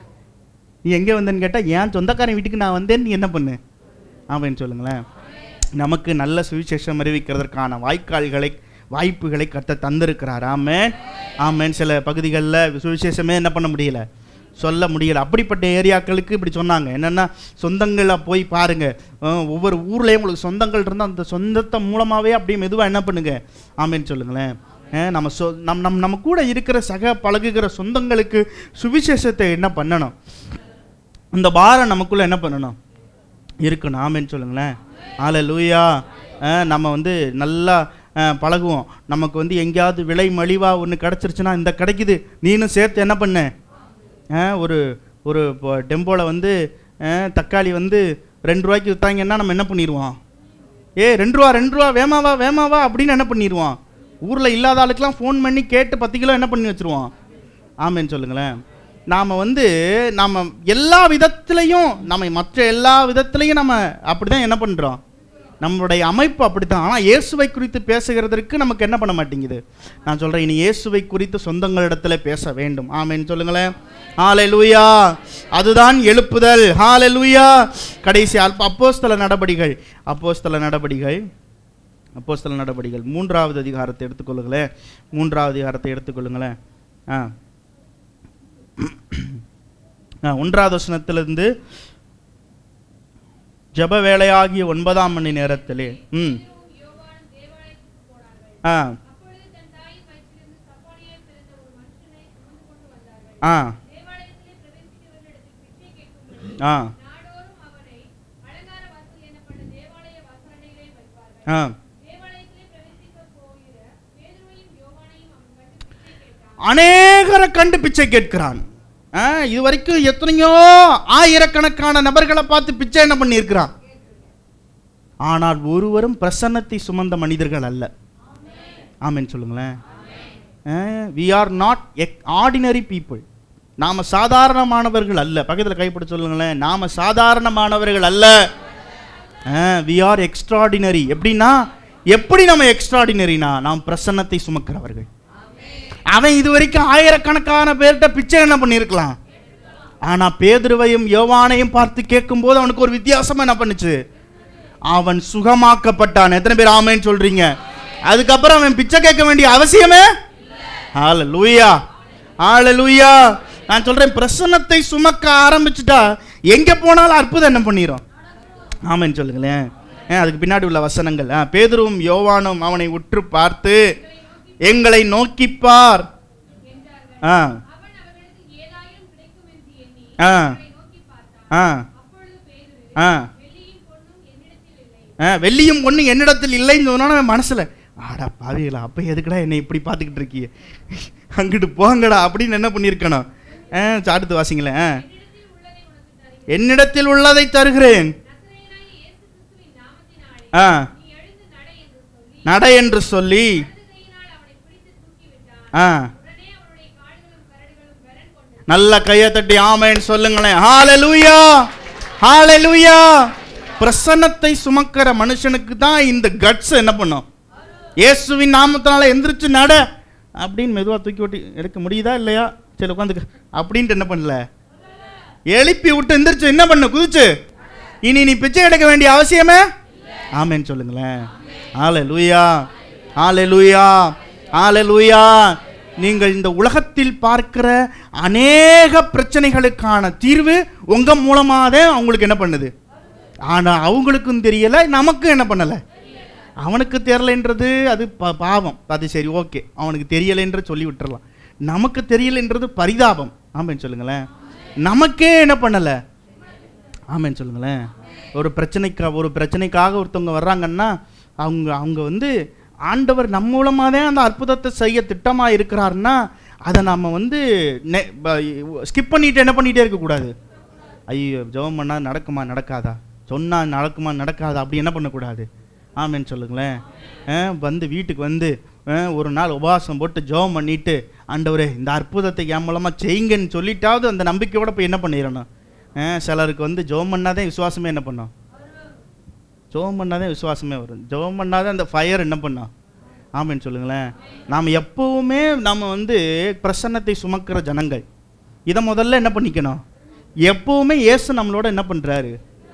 நீ எங்கே வந்தேன்னு கேட்டால் ஏன் சொந்தக்காரன் வீட்டுக்கு நான் வந்தேன் நீ என்ன பண்ணு ஆமான்னு சொல்லுங்களேன் நமக்கு நல்ல சுவிசேஷம் அறிவிக்கிறதற்கான வாய்க்கால்களை வாய்ப்புகளை கத்த தந்திருக்கிறார் ஆமேன் ஆமேன் சில பகுதிகளில் சுவிசேஷமே என்ன பண்ண முடியல சொல்ல முடியல அப்படிப்பட்ட ஏரியாக்களுக்கு இப்படி சொன்னாங்க என்னென்னா சொந்தங்களை போய் பாருங்க அஹ் ஒவ்வொரு ஊர்லேயும் உங்களுக்கு சொந்தங்கள் இருந்தால் அந்த சொந்தத்தை மூலமாகவே அப்படியே மெதுவாக என்ன பண்ணுங்க ஆமேன்னு சொல்லுங்களேன் அஹ் நம்ம சொ நம் நம் நம்ம கூட இருக்கிற சக பழகுகிற சொந்தங்களுக்கு சுவிசேஷத்தை என்ன பண்ணணும் அந்த பாரம் நமக்குள்ள என்ன பண்ணணும் இருக்கணும் ஆமென்னு சொல்லுங்களேன் ஆல லூயா நம்ம வந்து நல்லா அஹ், பழகுவோம் நமக்கு வந்து எங்கேயாவது விலை மலிவாக ஒன்று கிடச்சிருச்சுன்னா இந்த கிடைக்குது நீனும் சேர்த்து என்ன பண்ணு அஹ், ஒரு ஒரு டெம்போவில் வந்து அஹ், தக்காளி வந்து ரெண்டு ரூபாய்க்கு விற்றாங்கன்னா நம்ம என்ன பண்ணிடுவோம் ஏ ரெண்டு ரூபா ரெண்டு ரூபா வேமாவா வேமாவா அப்படின்னு என்ன பண்ணிடுவோம் ஊரில் இல்லாத ஆளுக்கெல்லாம் ஃபோன் பண்ணி கேட்டு பத்து கிலோ என்ன பண்ணி வச்சுருவோம் ஆமேன்னு சொல்லுங்களேன் நாம் வந்து நாம் எல்லா விதத்துலையும் நம்ம மற்ற எல்லா விதத்துலையும் நம்ம அப்படி தான் என்ன பண்ணுறோம் நம்மளுடைய அமைப்பு அப்படித்தான் ஆனால் இயேசுவை குறித்து பேசுகிறதற்கு நமக்கு என்ன பண்ண மாட்டேங்குது நான் சொல்கிறேன் இனி இயேசுவை குறித்து சொந்தங்களிடத்துல பேச வேண்டும் ஆமேன்னு சொல்லுங்களேன் ஹாலே லூயா அதுதான் எழுப்புதல் ஹாலே லூயா கடைசி அல்ப அப்போஸ்தல நடபடிகள் அப்போஸ்தல நடபடிகள் அப்போஸ்தல நடபடிகள் மூன்றாவது அதிகாரத்தை எடுத்துக்கொள்ளுங்களேன் மூன்றாவது அதிகாரத்தை எடுத்துக்கொள்ளுங்களேன் ஆ ஆ, ஒன்றாவது வசனத்திலிருந்து ஜெப வேலையாகிய ஒன்பதாம் மணி நேரத்திலே ம் ஆ ஆ ஆ நாடோறும் அவரை அலங்கார வாசல் எனப்பட்ட தேவாலய வாசலடையிலே வைப்பார்கள் ஆ தேவாலயத்திலே பிரவேசிக்கப் போகிற பேதுருவையும் யோவானையும் அவன் கண்டு பிச்சை கேட்டான் அநேகரை கண்டு பிச்சை கேட்கிறான் ஆ, இது வரைக்கும் எத்தனையோ ஆயிரக்கணக்கான நபர்களை பார்த்து பிச்சை என்ன பண்ணியிருக்கிறான் ஆனால் ஒருவரும் பிரசன்னத்தை சுமந்த மனிதர்கள் அல்ல ஆமென் சொல்லுங்களேன் we are not ordinary people நாம சாதாரணமானவர்கள் அல்ல பக்கத்தில் கைப்பட சொல்லுங்களேன் நாம சாதாரணமானவர்கள் அல்ல வி ஆர் எக்ஸ்ட்ராடினரி எப்படின்னா எப்படி நம்ம எக்ஸ்ட்ராடினரினா நாம் பிரசன்னத்தை சுமக்கிறவர்கள் அவன் இது வரைக்கும் ஆயிரக்கணக்கான பேர்கிட்ட பிச்சை என்ன பண்ணியிருக்கலாம் ஆனா பேதுருவையும் யோவானையும் பார்த்து கேட்கும்போது அவனுக்கு ஒரு வித்தியாசமா என்ன பண்ணுச்சு அவன் சுகமாக்கப்பட்டான் எத்தனை பேர் ஆமைன்னு சொல்றீங்க அதுக்கப்புறம் அவன் பிச்சை கேட்க வேண்டிய அவசியமே ஆல லூயா ஆல லூயா நான் சொல்றேன் பிரசன்னத்தை சுமக்க ஆரம்பிச்சுட்டா எங்க போனாலும் அற்புதம் என்ன பண்ணிரும் ஆமென்னு சொல்லுங்களேன் ஏன் அதுக்கு பின்னாடி உள்ள வசனங்கள் ஆ, பேதுருவும் யோவானும் அவனை உற்று பார்த்து எங்களை நோக்கிப்பார் ஆ அவன் அவர்களிடத்தில் ஏதாயிரம் கிடைக்கும் என்று எண்ணி ஆ அவரை நோக்கி பார்த்தான் ஆ அப்பொழுது பேதுரு ஆ வெள்ளியும் பொன்னும் என்னிடத்தில் இல்லை ஆ, வெள்ளியும் ஒன்று என்னிடத்தில் இல்லைன்னு சொன்னா அவன் மனசுல ஆடா பாவிகளா அப்போ எதுக்குடா என்னை இப்படி பார்த்துக்கிட்டு இருக்கிய அங்கிட்டு போங்கடா அப்படின்னு என்ன பண்ணியிருக்கணும் ஆ சரி, அடுத்து வாசிங்களேன் ஆ. என்னிடத்தில் உள்ளதை உனக்கு தருகிறேன் என்னிடத்தில் உள்ளதை தருகிறேன் நசரேயனாகிய இயேசு கிறிஸ்துவின் நாமத்தினாலே ஆ நீ எழுந்து நட என்று சொல்லி நட என்று சொல்லி கையினால் அவனை பிடித்து தூக்கி விட்டான் ஆ உடனே அவனுடைய கால்களும் கரடுகளும் பலன் கொண்டது நல்ல கையை தட்டி ஆமேன்னு சொல்லுங்களேன் ஹalleluya ஹalleluya பிரசன்னத்தை சுமக்கிற மனுஷனுக்கு தான் இந்த கட்ஸ் என்ன பண்ணும் இயேசுவின் நாமத்தினால எந்திரிச்சு நட அப்படின்னு மெதுவா தூக்கி ஓட்டி எடுக்க முடியுதா இல்லையா சரி உட்காந்துக்க அப்படின்ட்டு என்ன பண்ணல எழுப்பி விட்டு எந்திரிச்சு என்ன பண்ணு குதிச்சு இனி நீ பிச்சை எடுக்க வேண்டிய அவசியமே ஆமேன்னு சொல்லுங்களேன் ஆலே லூயா ஆலே லூயா ஆலே லூயா நீங்கள் இந்த உலகத்தில் பார்க்கிற அநேக பிரச்சனைகளுக்கான தீர்வு உங்க மூலமாக தான் அவங்களுக்கு என்ன பண்ணுது ஆனா அவங்களுக்கும் தெரியல நமக்கும் என்ன பண்ணல அவனுக்கு தெரியலைன்றது அது ப- பாவம் அது சரி ஓகே அவனுக்கு தெரியலைன்ற சொல்லி விட்டுறலாம் நமக்கு தெரியலைன்றது பரிதாபம் ஆமேன்னு சொல்லுங்களேன் நமக்கே என்ன பண்ணலை ஆமேன்னு சொல்லுங்களேன் ஒரு பிரச்சனைக்கா ஒரு பிரச்சனைக்காக ஒருத்தவங்க வர்றாங்கன்னா அவங்க அவங்க வந்து ஆண்டவர் நம்ம மூலமாக தான் அந்த அற்புதத்தை செய்ய திட்டமாக இருக்கிறாருன்னா அதை நம்ம வந்து ஸ்கிப் பண்ணிட்டு என்ன பண்ணிகிட்டே இருக்கக்கூடாது ஐயோ ஜெபம் பண்ணால் நடக்குமா நடக்காதா சொன்னால் நடக்குமா நடக்காதா அப்படி என்ன பண்ணக்கூடாது ஆமேன்னு சொல்லுங்களேன் ஆ, வந்து வீட்டுக்கு வந்து ஆ, ஒரு நாள் உபவாசம் போட்டு ஜெபம் பண்ணிட்டு ஆண்டவரே இந்த அற்புதத்தை என் மூலமாக செய்யுங்கன்னு சொல்லிட்டாவது அந்த நம்பிக்கையோட போய் என்ன பண்ணிடணும் ஆ, சிலருக்கு வந்து ஜெபம் பண்ணாதே விசுவாசமே என்ன பண்ணும் ஜெபம் பண்ணாதே விசுவாசமே வரும் ஜெபம் பண்ணாதே அந்த ஃபயர் என்ன பண்ணும் ஆமேன்னு சொல்லுங்களேன் நாம் எப்பவுமே நம்ம வந்து பிரசன்னத்தை சுமக்கிற ஜனங்கள் இதை முதல்ல என்ன பண்ணிக்கணும் எப்பவுமே இயேசு நம்மளோட என்ன பண்ணுறாரு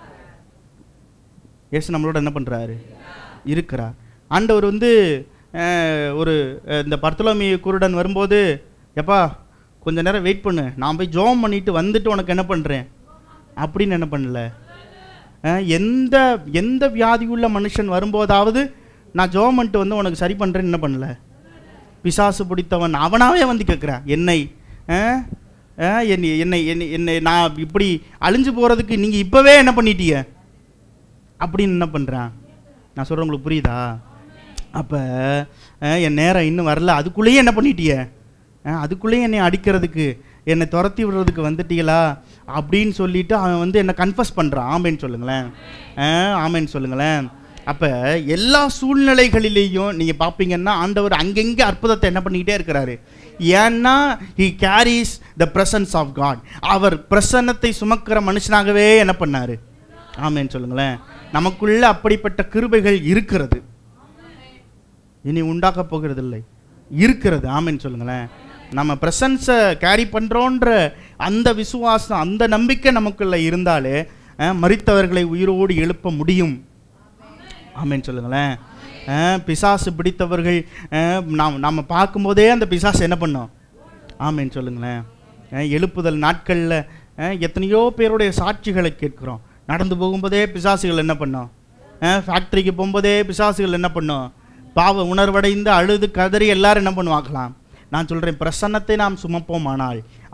இயேசு நம்மளோட என்ன பண்ணுறாரு இருக்கிறார் ஆண்டவர் வந்து அஹ், ஒரு அஹ், இந்த பர்த்தலோமி குருடன் வரும்போது எப்பா கொஞ்ச நேரம் வெயிட் பண்ணு நான் போய் ஜோம் பண்ணிட்டு வந்துட்டு உனக்கு என்ன பண்ணுறேன் அப்படின்னு என்ன பண்ணல அஹ், எந்த எந்த வியாதி உள்ள மனுஷன் வரும்போதாவது நான் ஜோம் பண்ணிட்டு வந்து உனக்கு சரி பண்ணுறேன்னு என்ன பண்ணல பிசாசு பிடித்தவன் அவனாவே வந்து கேட்குறான் என்னை அஹ், அஹ், என்னை என்னை என்னை என்னை நான் இப்படி அழிஞ்சு போகிறதுக்கு நீங்கள் இப்போவே என்ன பண்ணிட்டீங்க அப்படின்னு என்ன பண்ணுறான் நான் சொல்கிறேன் உங்களுக்கு புரியுதா அப்போ என் நேரம் இன்னும் வரல அதுக்குள்ளேயே என்ன பண்ணிட்டியே அஹ், அதுக்குள்ளேயே என்னை அடிக்கிறதுக்கு என்னை துரத்தி விடுறதுக்கு வந்துட்டீங்களா அப்படின்னு சொல்லிட்டு அவன் வந்து என்னை கன்ஃபஸ் பண்ணுறான் ஆமேன்னு சொல்லுங்களேன் அஹ், ஆமேன்னு சொல்லுங்களேன் அப்போ எல்லா சூழ்நிலைகளிலேயும் நீங்கள் பார்ப்பீங்கன்னா ஆண்டவர் அங்கங்கே அற்புதத்தை என்ன பண்ணிக்கிட்டே இருக்கிறாரு ஏன்னா he carries the presence of God அவர் பிரசன்னத்தை சுமக்கிற மனுஷனாகவே என்ன பண்ணாரு ஆமேன்னு சொல்லுங்களேன் நமக்குள்ள அப்படிப்பட்ட கிருபைகள் இருக்கிறது இனி உண்டாக்க போகிறது இல்லை இருக்கிறது ஆமேன்னு சொல்லுங்களேன் நம்ம ப்ரெசன்ஸை கேரி பண்ணுறோன்ற அந்த விசுவாசம் அந்த நம்பிக்கை நமக்குள்ள இருந்தாலே அஹ், மரித்தவர்களை உயிரோடு எழுப்ப முடியும் ஆமேன்னு சொல்லுங்களேன் அஹ், பிசாசு பிடித்தவர்கள் அஹ், நாம் நாம் பார்க்கும்போதே அந்த பிசாசு என்ன பண்ணோம் ஆமேன்னு சொல்லுங்களேன் அஹ், எழுப்புதல் நாட்களில் எத்தனையோ பேருடைய சாட்சிகளை கேட்குறோம் நடந்து போகும்போதே பிசாசுகள் என்ன பண்ணோம் ஃபேக்ட்ரிக்கு போகும்போதே பிசாசுகள் என்ன பண்ணோம் பாவ உணர்வடைந்து அழுது கதறி எல்லாரும் என்ன பண்ணுவாங்களாம் நான் சொல்கிறேன் பிரசன்னத்தை நாம் சுமப்போமானால்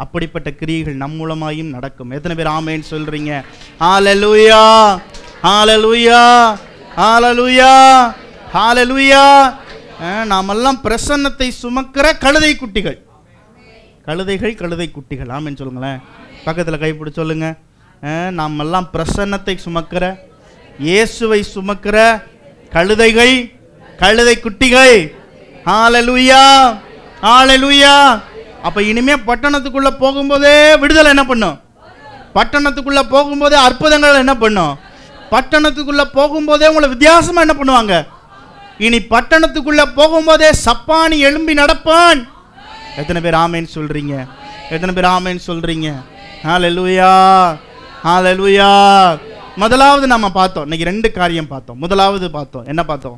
அப்படிப்பட்ட கிரியைகள் நம் மூலமாயும் நடக்கும் எத்தனை பேர் ஆமேன்னு சொல்றீங்க ஹalleluya ஹalleluya ஹalleluya ஹalleluya அஹ், நாமெல்லாம் பிரசன்னத்தை சுமக்கிற கழுதை குட்டிகள் கழுதைகள் கழுதை குட்டிகள் ஆமென்னு சொல்லுங்களேன் பக்கத்தில் கைப்பிடி சொல்லுங்க அஹ், நாமெல்லாம் பிரசன்னத்தை சுமக்கிற இயேசுவை சுமக்கிற கழுதைகள் கழுதை குட்டிகள் ஹalleluya ஹalleluya அப்ப இனிமே பட்டணத்துக்குள்ள போகும்போதே விடுதலை என்ன பண்ணும் பட்டணத்துக்குள்ள போகும்போதே அற்புதங்கள் என்ன பண்ணும் பட்டணத்துக்குள்ள போகும்போதே உங்களை வித்தியாசமா என்ன பண்ணுவாங்க இனி பட்டணத்துக்குள்ள போகும்போதே சப்பானி எழும்பி நடப்பான் எத்தனை பேர் ஆமேன்னு சொல்றீங்க எத்தனை பேர் ஆமேன்னு சொல்றீங்க ஹalleluya ஹalleluya முதலாவது நம்ம பார்த்தோம் இன்னைக்கு ரெண்டு காரியம் பார்த்தோம் முதலாவது பார்த்தோம் என்ன பார்த்தோம்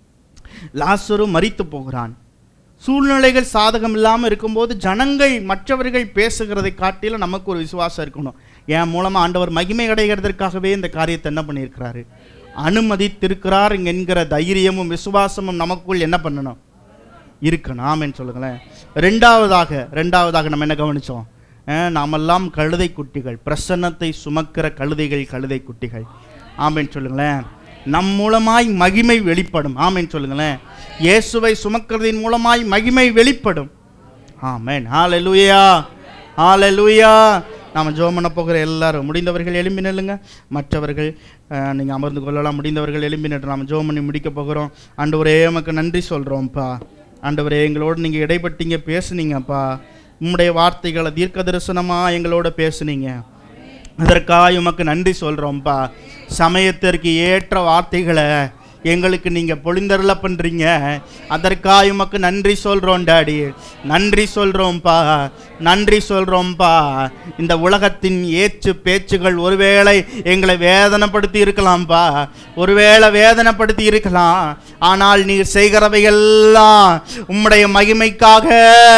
லாசரு மரித்து போகிறான் சூழ்நிலைகள் சாதகம் இல்லாமல் இருக்கும்போது ஜனங்கள் மற்றவர்கள் பேசுகிறதை காட்டிலும் நமக்கு ஒரு விசுவாசம் இருக்கணும் என் மூலமாக ஆண்டவர் மகிமை அடைகிறதற்காகவே இந்த காரியத்தை என்ன பண்ணியிருக்கிறாரு அனுமதித்திருக்கிறார் என்கிற தைரியமும் விசுவாசமும் நமக்குள் என்ன பண்ணணும் இருக்கணும் ஆமென்னு சொல்லுங்களேன் ரெண்டாவதாக ரெண்டாவதாக நம்ம என்ன கவனிச்சோம் அஹ், நாமெல்லாம் கழுதை குட்டிகள் பிரசன்னத்தை சுமக்கிற கழுதைகள் கழுதை குட்டிகள் ஆமென்னு சொல்லுங்களேன் நம் மூலமாய் மகிமை வெளிப்படும் ஆமென்னு சொல்லுங்களேன் இயேசுவை சுமக்கிறதின் மூலமாய் மகிமை வெளிப்படும் ஆமென் ஹalleluya ஹalleluya நாம ஜெபம் பண்ண போகிற எல்லாரும் முடிந்தவர்கள் எழும்பி நில்லுங்க மற்றவர்கள் அஹ், நீங்க அமர்ந்து கொள்ளலாம் முடிந்தவர்கள் எழும்பி நின்று நாம ஜெபம் பண்ணி முடிக்க போகிறோம் ஆண்டவரே உமக்கு நன்றி சொல்றோம்ப்பா ஆண்டவரே எங்களோடு நீங்க இடைப்பட்டீங்க பேசுனீங்கப்பா உம்முடைய வார்த்தைகளை தீர்க்க தரிசனமா எங்களோட பேசுனீங்க அதற்காக உமக்கு நன்றி சொல்கிறோம்ப்பா சமயத்திற்கு ஏற்ற வார்த்தைகளை எங்களுக்கு நீங்கள் பொழிந்தருள பண்ணுறீங்க அதற்காக உமக்கு நன்றி சொல்கிறோம் டாடி நன்றி சொல்கிறோம்ப்பா நன்றி சொல்கிறோம்ப்பா இந்த உலகத்தின் ஏச்சு பேச்சுகள் ஒருவேளை எங்களை வேதனைப்படுத்தி இருக்கலாம்ப்பா ஒருவேளை வேதனைப்படுத்தி இருக்கலாம் ஆனால் நீர் செய்கிறவையெல்லாம் உம்முடைய மகிமைக்காக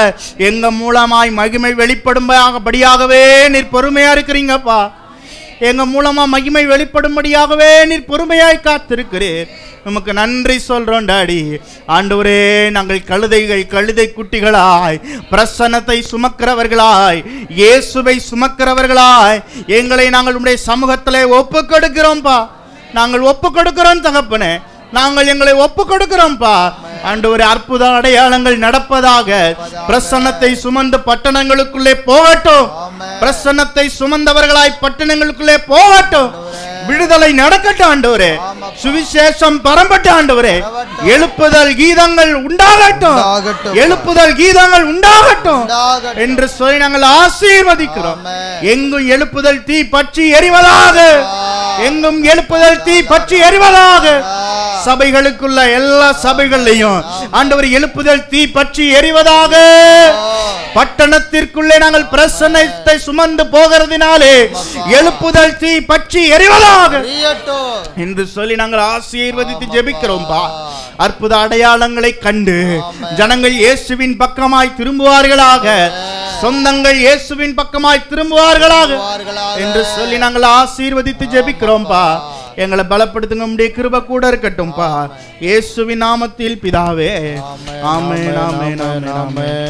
எங்க மூலமாய் மகிமை வெளிப்படும்படியாகவே நீர் பொறுமையா இருக்கிறீங்கப்பா எங்க மூலமா மகிமை வெளிப்படும்படியாகவே நீர் பொறுமையாய் காத்திருக்கிறீர் உமக்கு நன்றி சொல்றோம் டாடி ஆண்டவரே நாங்கள் கழுதைகள் கழுதை குட்டிகளாய் பிரசன்னத்தை சுமக்கிறவர்களாய் இயேசுவை சுமக்கிறவர்களாய் எங்களை நாங்கள் உம்முடைய சமூகத்திலே ஒப்பு கொடுக்கிறோம்ப்பா நாங்கள் ஒப்பு கொடுக்கிறோம் தகப்பனே நாங்கள் எங்களை ஒப்பு கொடுக்கிறோம்ப்பா ஆண்டவரே அற்புத அடையாளங்கள் நடப்பதாக பிரசன்னத்தை சுமந்து பட்டணங்களுக்குள்ளே போகட்டும் பிரசன்னத்தை சுமந்தவர்களாய் பட்டணங்களுக்குள்ளே போகட்டும் விடுதலை நடக்கட்டும் ஆண்டவரே சுவிசேஷம் பரம்பட்ட ஆண்டவரே எழுப்புதல் கீதங்கள் உண்டாகட்டும் உண்டாகட்டும். எழுப்புதல் கீதங்கள் உண்டாகட்டும் உண்டாகட்டும். என்று சொல்லி நாங்கள் ஆசீர்வதிக்கிறோம் ஆமென். எங்கும் எழுப்புதல் தீ பற்றி எரிவதாக எங்கும் எழுப்புதல் தீ பற்றி எரிவதாக சபைகளுக்குள்ள எல்லா சபைகள்லையும் ஆண்டவர் எழுப்புதல் தீ பற்றி எரிவதாக பட்டணத்திற்குள்ளே நாங்கள் பிரசன்னத்தை சுமந்து போகிறதினாலே எழுப்புதல் தீ பற்றி எரிவதாக எரியட்டும். என்று சொல்லி நாங்கள் ஆசீர்வதித்து ஜெபிக்கிறோம்பா அற்புத அடையாளங்களை கண்டு ஜனங்கள் இயேசுவின் பக்கமாய் திரும்புவார்களாக சொந்தங்கள் இயேசுவின் பக்கமாய் திரும்புவார்களாக திரும்புவார்களாக. என்று சொல்லி நாங்கள் ஆசீர்வதித்து ஜெபிக்கிறோம்பா எங்களை பலப்படுத்துங்க உம்முடைய கிருப கூட இருக்கட்டும்பா இயேசுவின் நாமத்தில் பிதாவே ஆமென் ஆமென் ஆமென் ஆமென்